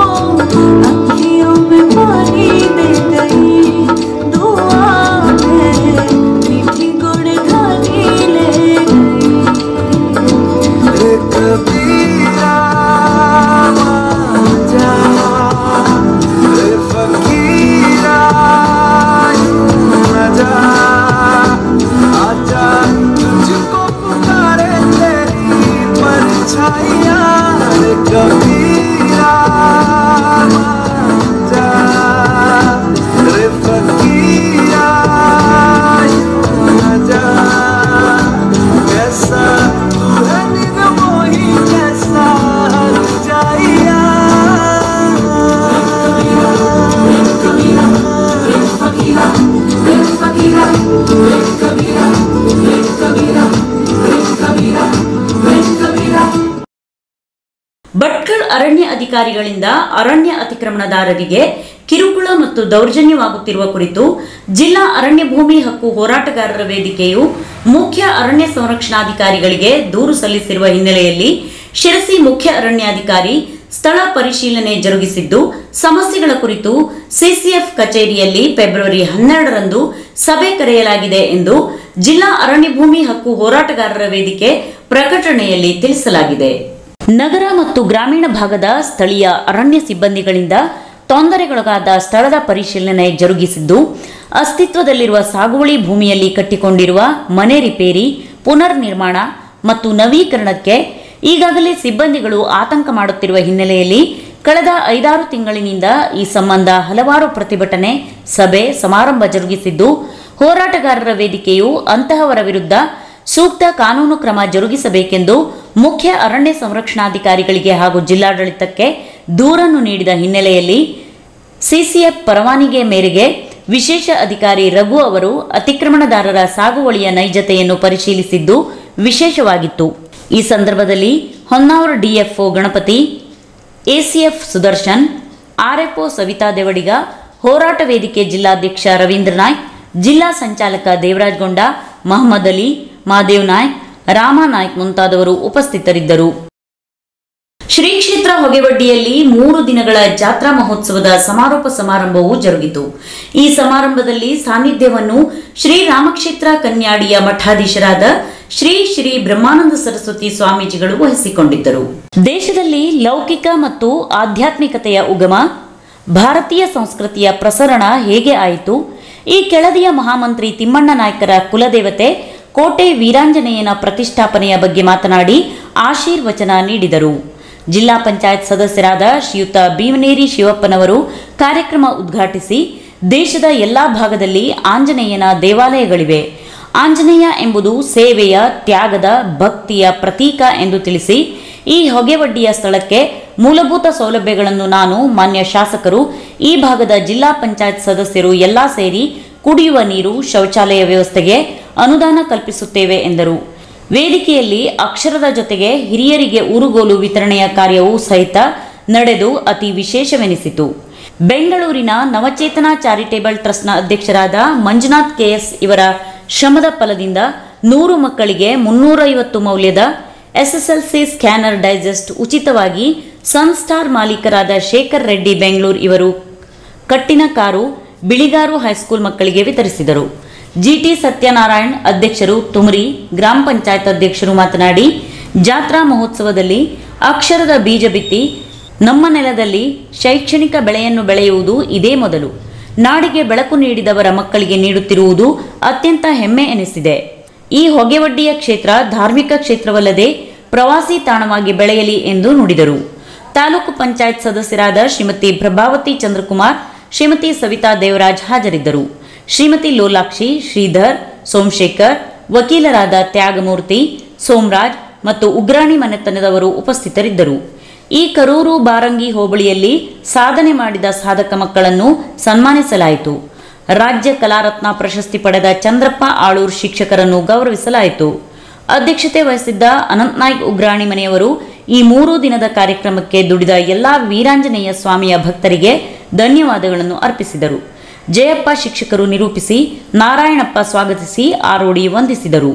अखियों में पानी दे गई दुआ है ಭಟ್ಕಳ ಅರಣ್ಯ ಅಧಿಕಾರಿಗಳಿಂದ ಅರಣ್ಯ ಅತಿಕ್ರಮಣದಾರರಿಗೆ ಕಿರುಕುಳ ಮತ್ತು ದೌರ್ಜನ್ಯವಾಗುತ್ತಿರುವ ಕುರಿತು ಜಿಲ್ಲಾ ಅರಣ್ಯ ಭೂಮಿ ಹಕ್ಕು ಹೋರಾಟಗಾರರ ವೇದಿಕೆಯು ಮುಖ್ಯ ಅರಣ್ಯ ಸಂರಕ್ಷಣಾಧಿಕಾರಿಗಳಿಗೆ ದೂರು ಸಲ್ಲಿಸಿರುವ ಹಿನ್ನೆಲೆಯಲ್ಲಿ ಶಿರಸಿ ಮುಖ್ಯ ಅರಣ್ಯಾಧಿಕಾರಿ ಸ್ಥಳ ಪರಿಶೀಲನೆ ಜರುಗಿಸಿದ್ದು ಸಮಸ್ಯೆಗಳ ಕುರಿತು ಸಿಸಿಎಫ್ ಕಚೇರಿಯಲ್ಲಿ ಫೆಬ್ರವರಿ ಹನ್ನೆರಡರಂದು ಸಭೆ ಕರೆಯಲಾಗಿದೆ ಎಂದು ಜಿಲ್ಲಾ ಅರಣ್ಯ ಭೂಮಿ ಹಕ್ಕು ಹೋರಾಟಗಾರರ ವೇದಿಕೆ ಪ್ರಕಟಣೆಯಲ್ಲಿ ತಿಳಿಸಲಾಗಿದೆ ನಗರ ಮತ್ತು ಗ್ರಾಮೀಣ ಭಾಗದ ಸ್ಥಳೀಯ ಅರಣ್ಯ ಸಿಬ್ಬಂದಿಗಳಿಂದ ತೊಂದರೆಗೊಳಗಾದ ಸ್ಥಳದ ಪರಿಶೀಲನೆ ಜರುಗಿಸಿದ್ದು ಅಸ್ತಿತ್ವದಲ್ಲಿರುವ ಸಾಗುವಳಿ ಭೂಮಿಯಲ್ಲಿ ಕಟ್ಟಿಕೊಂಡಿರುವ ಮನೆ ರಿಪೇರಿ ಪುನರ್ ನಿರ್ಮಾಣ ಮತ್ತು ನವೀಕರಣಕ್ಕೆ ಈಗಾಗಲೇ ಸಿಬ್ಬಂದಿಗಳು ಆತಂಕ ಮಾಡುತ್ತಿರುವ ಹಿನ್ನೆಲೆಯಲ್ಲಿ ಕಳೆದ ಐದಾರು ತಿಂಗಳಿನಿಂದ ಈ ಸಂಬಂಧ ಹಲವಾರು ಪ್ರತಿಭಟನೆ ಸಭೆ ಸಮಾರಂಭ ಜರುಗಿಸಿದ್ದು ಹೋರಾಟಗಾರರ ವೇದಿಕೆಯು ಅಂತಹವರ ವಿರುದ್ಧ ಸೂಕ್ತ ಕಾನೂನು ಕ್ರಮ ಜರುಗಿಸಬೇಕೆಂದು ಮುಖ್ಯ ಅರಣ್ಯ ಸಂರಕ್ಷಣಾಧಿಕಾರಿಗಳಿಗೆ ಹಾಗೂ ಜಿಲ್ಲಾಡಳಿತಕ್ಕೆ ದೂರನ್ನು ನೀಡಿದ ಹಿನ್ನೆಲೆಯಲ್ಲಿ ಸಿಸಿಎಫ್ ಪರವಾನಗಿ ಮೇರೆಗೆ ವಿಶೇಷ ಅಧಿಕಾರಿ ರಘು ಅವರು ಅತಿಕ್ರಮಣದಾರರ ಸಾಗುವಳಿಯ ನೈಜತೆಯನ್ನು ಪರಿಶೀಲಿಸಿದ್ದು ವಿಶೇಷವಾಗಿತ್ತು ಈ ಸಂದರ್ಭದಲ್ಲಿ Honnavar DFO Ganapati ACF Sudarshan RFO Savita Devadiga ಹೋರಾಟ ವೇದಿಕೆ ಜಿಲ್ಲಾಧ್ಯಕ್ಷ ರವೀಂದ್ರ ನಾಯ್ಕ್ ಜಿಲ್ಲಾ ಸಂಚಾಲಕ ದೇವರಾಜ್ ಗೊಂಡ ಮಹಮ್ಮದ್ ಅಲಿ ಮಾದೇವ್ ನಾಯ್ಕ್ ರಾಮ ನಾಯ್ಕ್ ಮುಂತಾದವರು ಉಪಸ್ಥಿತರಿದ್ದರು ಶ್ರೀ ಕ್ಷೇತ್ರ ಹೊಗೆವಡ್ಡಿಯಲ್ಲಿ ಮೂರು ದಿನಗಳ ಜಾತ್ರಾ ಮಹೋತ್ಸವದ ಸಮಾರೋಪ ಸಮಾರಂಭವು ಜರುಗಿತು ಈ ಸಮಾರಂಭದಲ್ಲಿ ಸಾನ್ನಿಧ್ಯವನ್ನು ಶ್ರೀ ರಾಮಕ್ಷೇತ್ರ ಕನ್ಯಾಡಿಯ ಮಠಾಧೀಶರಾದ ಶ್ರೀ ಶ್ರೀ ಬ್ರಹ್ಮಾನಂದ ಸರಸ್ವತಿ ಸ್ವಾಮೀಜಿಗಳು ವಹಿಸಿಕೊಂಡಿದ್ದರು ದೇಶದಲ್ಲಿ ಲೌಕಿಕ ಮತ್ತು ಆಧ್ಯಾತ್ಮಿಕತೆಯ ಉಗಮ ಭಾರತೀಯ ಸಂಸ್ಕೃತಿಯ ಪ್ರಸರಣ ಹೇಗೆ ಆಯಿತು ಈ ಕೆಳದಿಯ ಮಹಾಮಂತ್ರಿ ತಿಮ್ಮಣ್ಣ ನಾಯ್ಕರ ಕುಲದೇವತೆ ಕೋಟೆ ವೀರಾಂಜನೇಯನ ಪ್ರತಿಷ್ಠಾಪನೆಯ ಬಗ್ಗೆ ಮಾತನಾಡಿ ಆಶೀರ್ವಚನ ನೀಡಿದರು ಜಿಲ್ಲಾ ಪಂಚಾಯತ್ ಸದಸ್ಯರಾದ ಶ್ರೀಯುತ ಭೀಮನೇರಿ ಶಿವಪ್ಪನವರು ಕಾರ್ಯಕ್ರಮ ಉದ್ಘಾಟಿಸಿ ದೇಶದ ಎಲ್ಲಾ ಭಾಗದಲ್ಲಿ ಆಂಜನೇಯನ ದೇವಾಲಯಗಳಿವೆ ಆಂಜನೇಯ ಎಂಬುದು ಸೇವೆಯ ತ್ಯಾಗದ ಭಕ್ತಿಯ ಪ್ರತೀಕ ಎಂದು ತಿಳಿಸಿ ಈ ಹೊಗೆವಡ್ಡಿಯ ಸ್ಥಳಕ್ಕೆ ಮೂಲಭೂತ ಸೌಲಭ್ಯಗಳನ್ನು ನಾನು ಮಾನ್ಯ ಶಾಸಕರು ಈ ಭಾಗದ ಜಿಲ್ಲಾ ಪಂಚಾಯತ್ ಸದಸ್ಯರು ಎಲ್ಲಾ ಸೇರಿ ಕುಡಿಯುವ ನೀರು ಶೌಚಾಲಯ ವ್ಯವಸ್ಥೆಗೆ ಅನುದಾನ ಕಲ್ಪಿಸುತ್ತೇವೆ ಎಂದರು ವೇದಿಕೆಯಲ್ಲಿ ಅಕ್ಷರದ ಜೊತೆಗೆ ಹಿರಿಯರಿಗೆ ಊರುಗೋಲು ವಿತರಣೆಯ ಕಾರ್ಯವೂ ಸಹಿತ ನಡೆದು ಅತಿ ವಿಶೇಷವೆನಿಸಿತು ಬೆಂಗಳೂರಿನ ನವಚೇತನ ಚಾರಿಟೇಬಲ್ ಟ್ರಸ್ಟ್ನ ಅಧ್ಯಕ್ಷರಾದ ಮಂಜುನಾಥ್ ಕೆಎಸ್ ಇವರ ಶ್ರಮದ ಫಲದಿಂದ ನೂರು ಮಕ್ಕಳಿಗೆ ಮುನ್ನೂರೈವತ್ತು ಮೌಲ್ಯದ ಎಸ್ಎಸ್ಎಲ್ಸಿ ಸ್ಕ್ಯಾನರ್ ಡೈಜೆಸ್ಟ್ ಉಚಿತವಾಗಿ ಸನ್ಸ್ಟಾರ್ ಮಾಲೀಕರಾದ ಶೇಖರ್ ರೆಡ್ಡಿ ಬೆಂಗಳೂರು ಇವರು ಕಟ್ಟಿನ ಕಾರು ಬಿಳಿಗಾರು ಹೈಸ್ಕೂಲ್ ಮಕ್ಕಳಿಗೆ ವಿತರಿಸಿದರು ಜಿಟಿ ಸತ್ಯನಾರಾಯಣ್ ಅಧ್ಯಕ್ಷರು ತುಮರಿ ಗ್ರಾಮ ಪಂಚಾಯತ್ ಅಧ್ಯಕ್ಷರು ಮಾತನಾಡಿ ಜಾತ್ರಾ ಮಹೋತ್ಸವದಲ್ಲಿ ಅಕ್ಷರದ ಬೀಜ ಬಿತ್ತಿ ನಮ್ಮ ನೆಲದಲ್ಲಿ ಶೈಕ್ಷಣಿಕ ಬೆಳೆಯನ್ನು ಬೆಳೆಯುವುದು ಇದೇ ಮೊದಲು ನಾಡಿಗೆ ಬೆಳಕು ನೀಡಿದವರ ಮಕ್ಕಳಿಗೆ ನೀಡುತ್ತಿರುವುದು ಅತ್ಯಂತ ಹೆಮ್ಮೆ ಎನಿಸಿದೆ ಈ ಹೊಗೆವಡ್ಡಿಯ ಕ್ಷೇತ್ರ ಧಾರ್ಮಿಕ ಕ್ಷೇತ್ರವಲ್ಲದೆ ಪ್ರವಾಸಿ ತಾಣವಾಗಿ ಬೆಳೆಯಲಿ ಎಂದು ನುಡಿದರು ತಾಲೂಕು ಪಂಚಾಯತ್ ಸದಸ್ಯರಾದ ಶ್ರೀಮತಿ ಪ್ರಭಾವತಿ ಚಂದ್ರಕುಮಾರ್ ಶ್ರೀಮತಿ ಸವಿತಾ ದೇವರಾಜ್ ಹಾಜರಿದ್ದರು ಶ್ರೀಮತಿ ಲೋಲಾಕ್ಷಿ ಶ್ರೀಧರ್ ಸೋಮಶೇಖರ್ ವಕೀಲರಾದ ತ್ಯಾಗಮೂರ್ತಿ ಸೋಮರಾಜ್ ಮತ್ತು ಉಗ್ರಾಣಿ ಮನೆತನದವರು ಉಪಸ್ಥಿತರಿದ್ದರು ಈ ಕರೂರು ಬಾರಂಗಿ ಹೋಬಳಿಯಲ್ಲಿ ಸಾಧನೆ ಮಾಡಿದ ಸಾಧಕ ಮಕ್ಕಳನ್ನು ಸನ್ಮಾನಿಸಲಾಯಿತು ರಾಜ್ಯ ಕಲಾರತ್ನ ಪ್ರಶಸ್ತಿ ಪಡೆದ ಚಂದ್ರಪ್ಪ ಆಳೂರ್ ಶಿಕ್ಷಕರನ್ನು ಗೌರವಿಸಲಾಯಿತು ಅಧ್ಯಕ್ಷತೆ ವಹಿಸಿದ್ದ ಅನಂತ್ನಾಯ್ಕ್ ಉಗ್ರಾಣಿ ಮನೆಯವರು ಈ ಮೂರು ದಿನದ ಕಾರ್ಯಕ್ರಮಕ್ಕೆ ದುಡಿದ ಎಲ್ಲಾ ವೀರಾಂಜನೇಯ ಸ್ವಾಮಿಯ ಭಕ್ತರಿಗೆ ಧನ್ಯವಾದಗಳನ್ನು ಅರ್ಪಿಸಿದರು ಜಯಪ್ಪ ಶಿಕ್ಷಕರು ನಿರೂಪಿಸಿ ನಾರಾಯಣಪ್ಪ ಸ್ವಾಗತಿಸಿ ಆರೋಡಿ ವಂದಿಸಿದರು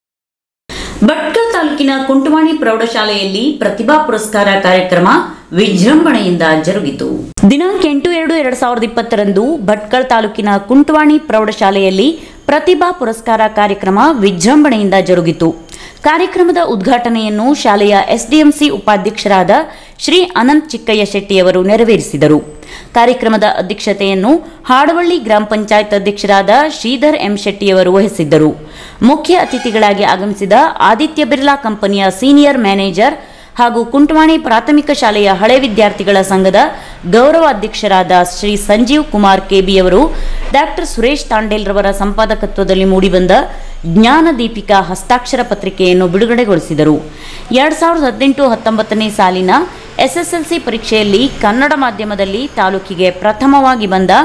ಭಟ್ಕಳ ತಾಲೂಕಿನ ಕುಂಟವಾಣಿ ಪ್ರೌಢಶಾಲೆಯಲ್ಲಿ ಪ್ರತಿಭಾ ಪುರಸ್ಕಾರ ಕಾರ್ಯಕ್ರಮ ವಿಜೃಂಭಣೆಯಿಂದ ಜರುಗಿತು ದಿನಾಂಕ ಎಂಟು ಎರಡು ಎರಡ್ ಸಾವಿರದ ಇಪ್ಪತ್ತರಂದು ಭಟ್ಕಳ ತಾಲೂಕಿನ ಕುಂಟವಾಣಿ ಪ್ರೌಢಶಾಲೆಯಲ್ಲಿ ಪ್ರತಿಭಾ ಪುರಸ್ಕಾರ ಕಾರ್ಯಕ್ರಮ ವಿಜೃಂಭಣೆಯಿಂದ ಜರುಗಿತು ಕಾರ್ಯಕ್ರಮದ ಉದ್ಘಾಟನೆಯನ್ನು ಶಾಲೆಯ ಎಸ್ಡಿಎಂಸಿ ಉಪಾಧ್ಯಕ್ಷರಾದ ಶ್ರೀ ಅನಂತ್ ಚಿಕ್ಕಯ್ಯ ಶೆಟ್ಟಿಯವರು ನೆರವೇರಿಸಿದರು ಕಾರ್ಯಕ್ರಮದ ಅಧ್ಯಕ್ಷತೆಯನ್ನು ಹಾಡವಳ್ಳಿ ಗ್ರಾಮ ಪಂಚಾಯತ್ ಅಧ್ಯಕ್ಷರಾದ ಶ್ರೀಧರ್ ಎಂ ಶೆಟ್ಟಿಯವರು ವಹಿಸಿದ್ದರು ಮುಖ್ಯ ಅತಿಥಿಗಳಾಗಿ ಆಗಮಿಸಿದ ಆದಿತ್ಯ ಬಿರ್ಲಾ ಕಂಪನಿಯ ಸೀನಿಯರ್ ಮ್ಯಾನೇಜರ್ ಹಾಗೂ ಕುಂಟವಾಣಿ ಪ್ರಾಥಮಿಕ ಶಾಲೆಯ ಹಳೆ ವಿದ್ಯಾರ್ಥಿಗಳ ಸಂಘದ ಗೌರವ ಅಧ್ಯಕ್ಷರಾದ ಶ್ರೀ ಸಂಜೀವ್ ಕುಮಾರ್ ಕೆಬಿಯವರು ಡಾಕ್ಟರ್ ಸುರೇಶ್ ತಾಂಡೇಲ್ ರವರ ಸಂಪಾದಕತ್ವದಲ್ಲಿ ಮೂಡಿಬಂದ ಜ್ಞಾನ ದೀಪಿಕಾ ಹಸ್ತಾಕ್ಷರ ಪತ್ರಿಕೆಯನ್ನು ಬಿಡುಗಡೆಗೊಳಿಸಿದರು ಎರಡ್ ಸಾವಿರದ ಹದಿನೆಂಟು ಹತ್ತೊಂಬತ್ತನೇ ಸಾಲಿನ ಎಸ್ಎಸ್ಎಲ್ಸಿ ಪರೀಕ್ಷೆಯಲ್ಲಿ ಕನ್ನಡ ಮಾಧ್ಯಮದಲ್ಲಿ ತಾಲೂಕಿಗೆ ಪ್ರಥಮವಾಗಿ ಬಂದ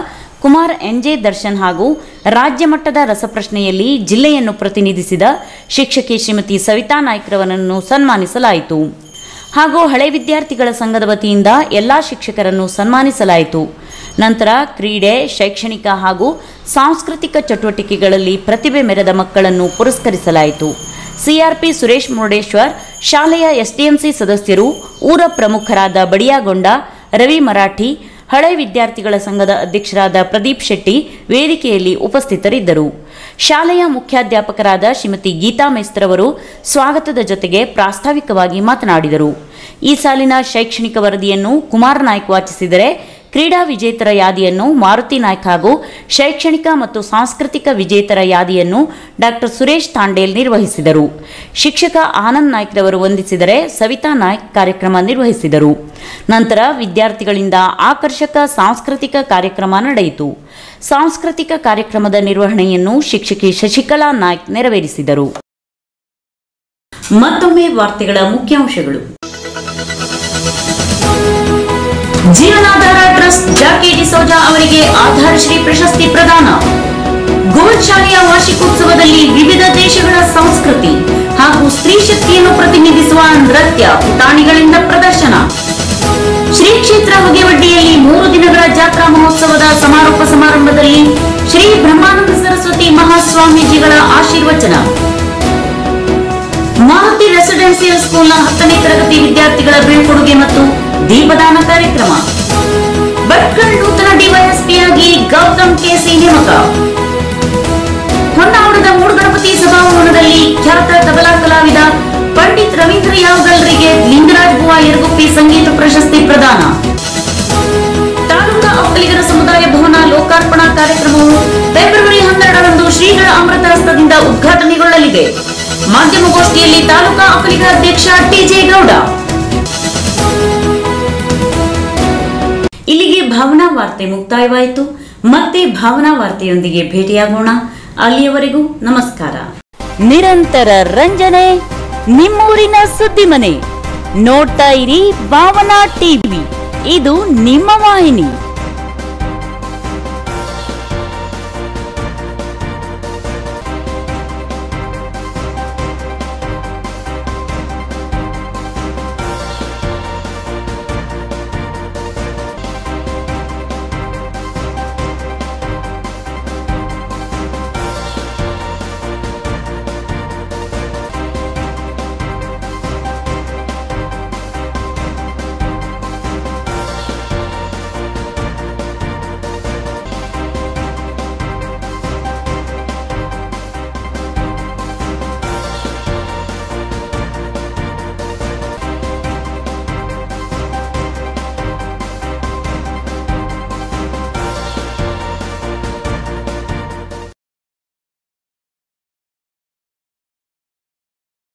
ಕುಮಾರ್ ಎನ್ಜೆ ದರ್ಶನ್ ಹಾಗೂ ರಾಜ್ಯ ಮಟ್ಟದ ರಸಪ್ರಶ್ನೆಯಲ್ಲಿ ಜಿಲ್ಲೆಯನ್ನು ಪ್ರತಿನಿಧಿಸಿದ ಶಿಕ್ಷಕಿ ಶ್ರೀಮತಿ ಸವಿತಾ ನಾಯ್ಕರವರನ್ನು ಸನ್ಮಾನಿಸಲಾಯಿತು ಹಾಗೂ ಹಳೆ ವಿದ್ಯಾರ್ಥಿಗಳ ಸಂಘದ ವತಿಯಿಂದ ಎಲ್ಲ ಶಿಕ್ಷಕರನ್ನು ಸನ್ಮಾನಿಸಲಾಯಿತು ನಂತರ ಕ್ರೀಡೆ ಶೈಕ್ಷಣಿಕ ಹಾಗೂ ಸಾಂಸ್ಕೃತಿಕ ಚಟುವಟಿಕೆಗಳಲ್ಲಿ ಪ್ರತಿಭೆ ಮೆರೆದ ಮಕ್ಕಳನ್ನು ಪುರಸ್ಕರಿಸಲಾಯಿತು ಸಿಆರ್ಪಿ ಸುರೇಶ್ ಮುರುಡೇಶ್ವರ್ ಶಾಲೆಯ ಎಸ್ಡಿಎಂಸಿ ಸದಸ್ಯರು ಊರ ಪ್ರಮುಖರಾದ ಬಡಿಯಾಗೊಂಡ ರವಿ ಮರಾಠಿ ಹಳೆ ವಿದ್ಯಾರ್ಥಿಗಳ ಸಂಘದ ಅಧ್ಯಕ್ಷರಾದ ಪ್ರದೀಪ್ ಶೆಟ್ಟಿ ವೇದಿಕೆಯಲ್ಲಿ ಉಪಸ್ಥಿತರಿದ್ದರು ಶಾಲೆಯ ಮುಖ್ಯಾಧ್ಯಾಪಕರಾದ ಶ್ರೀಮತಿ ಗೀತಾ ಮೇಸ್ತ್ರವರು ಸ್ವಾಗತದ ಜೊತೆಗೆ ಪ್ರಾಸ್ತಾವಿಕವಾಗಿ ಮಾತನಾಡಿದರು ಈ ಸಾಲಿನ ಶೈಕ್ಷಣಿಕ ವರದಿಯನ್ನು ಕುಮಾರ್ ನಾಯ್ಕ್ ವಾಚಿಸಿದರೆ ಕ್ರೀಡಾ ವಿಜೇತರ ಯಾದಿಯನ್ನು ಮಾರುತಿ ನಾಯ್ಕ್ ಹಾಗೂ ಶೈಕ್ಷಣಿಕ ಮತ್ತು ಸಾಂಸ್ಕೃತಿಕ ವಿಜೇತರ ಯಾದಿಯನ್ನು ಡಾಕ್ಟರ್ ಸುರೇಶ್ ತಾಂಡೇಲ್ ನಿರ್ವಹಿಸಿದರು ಶಿಕ್ಷಕ ಆನಂದ್ ನಾಯ್ಕ್ರವರು ವಂದಿಸಿದರೆ ಸವಿತಾ ನಾಯ್ಕ್ ಕಾರ್ಯಕ್ರಮ ನಿರ್ವಹಿಸಿದರು ನಂತರ ವಿದ್ಯಾರ್ಥಿಗಳಿಂದ ಆಕರ್ಷಕ ಸಾಂಸ್ಕೃತಿಕ ಕಾರ್ಯಕ್ರಮ ನಡೆಯಿತು ಸಾಂಸ್ಕೃತಿಕ ಕಾರ್ಯಕ್ರಮದ ನಿರ್ವಹಣೆಯನ್ನು ಶಿಕ್ಷಕಿ ಶಶಿಕಲಾ ನಾಯ್ಕ್ ನೆರವೇರಿಸಿದರು ಮತ್ತೊಮ್ಮೆ ವಾರ್ತೆಗಳ ಮುಖ್ಯಾಂಶಗಳು ಜೀವನಾಧಾರ ಟ್ರಸ್ಟ್ ಜಾಕಿ ಡಿಸೋಜಾ ಅವರಿಗೆ ಆಧಾರಶ್ರೀ ಪ್ರಶಸ್ತಿ ಪ್ರದಾನ ಗೋಲ್ಡ್ ಶಾಲೆಯ ವಾರ್ಷಿಕೋತ್ಸವದಲ್ಲಿ ವಿವಿಧ ದೇಶಗಳ ಸಂಸ್ಕೃತಿ ಹಾಗೂ ಸ್ತ್ರೀ ಶಕ್ತಿಯನ್ನು ಪ್ರತಿನಿಧಿಸುವ ನೃತ್ಯ ಪುಟಾಣಿಗಳಿಂದ ಪ್ರದರ್ಶನ ಶ್ರೀ ಕ್ಷೇತ್ರ ಹೊಗೆವಡ್ಡಿಯಲ್ಲಿ ಮೂರು ದಿನಗಳ ಜಾತ್ರಾ ಮಹೋತ್ಸವದ ಸಮಾರೋಪ ಸಮಾರಂಭದಲ್ಲಿ ಶ್ರೀ ಬ್ರಹ್ಮಾನಂದ ಸರಸ್ವತಿ ಮಹಾಸ್ವಾಮೀಜಿಗಳ ಆಶೀರ್ವಚನ ಮಾರುತಿ ರೆಸಿಡೆನ್ಸಿಯಲ್ ಸ್ಕೂಲ್ನ ಹತ್ತನೇ ತರಗತಿ ವಿದ್ಯಾರ್ಥಿಗಳ ಬೀಳ್ಕೊಡುಗೆ ಮತ್ತು ದೀಪದಾನ ಕಾರ್ಯಕ್ರಮ ಭಟ್ಕಳ್ ನೂತನ ಡಿವೈಎಸ್ಪಿಯಾಗಿ ಗೌತಮ್ ಕೆಸಿ ನೇಮಕ ಹೊನ್ನಾವರದ ಮೂಡುಗಣಪತಿ ಸಭಾಭವನದಲ್ಲಿ ಖ್ಯಾತ ತಬಲಾ ಕಲಾವಿದ ಪಂಡಿತ್ ರವೀಂದ್ರ ಯಾವಗಲ್ರಿಗೆ ಲಿಂಗರಾಜ್ ಬುವಾ ಯರಗುಪ್ಪಿ ಸಂಗೀತ ಪ್ರಶಸ್ತಿ ಪ್ರದಾನ ತಾಲೂಕಾ ಒಕ್ಕಲಿಗರ ಸಮುದಾಯ ಭವನ ಲೋಕಾರ್ಪಣಾ ಕಾರ್ಯಕ್ರಮವು ಫೆಬ್ರವರಿ ಹನ್ನೆರಡರಂದು ಶ್ರೀಗಳ ಅಮೃತ ಹಸ್ತದಿಂದ ಉದ್ಘಾಟನೆಗೊಳ್ಳಲಿದೆ ಮಾಧ್ಯಮಗೋಷ್ಠಿಯಲ್ಲಿ ತಾಲೂಕಾ ಒಕ್ಕಲಿಗ ಅಧ್ಯಕ್ಷ ಟಿಜೆ ಗೌಡ ಇಲ್ಲಿಗೆ ಭಾವನಾ ವಾರ್ತೆ ಮುಕ್ತಾಯವಾಯಿತು ಮತ್ತೆ ಭಾವನಾ ವಾರ್ತೆಯೊಂದಿಗೆ ಭೇಟಿಯಾಗೋಣ ಅಲ್ಲಿಯವರೆಗೂ ನಮಸ್ಕಾರ ನಿರಂತರ ರಂಜನೆ ನಿಮ್ಮೂರಿನ ಸುದ್ದಿ ಮನೆ ನೋಡ್ತಾ ಇರಿ ಭಾವನಾ ಟಿವಿ ಇದು ನಿಮ್ಮ ವಾಹಿನಿ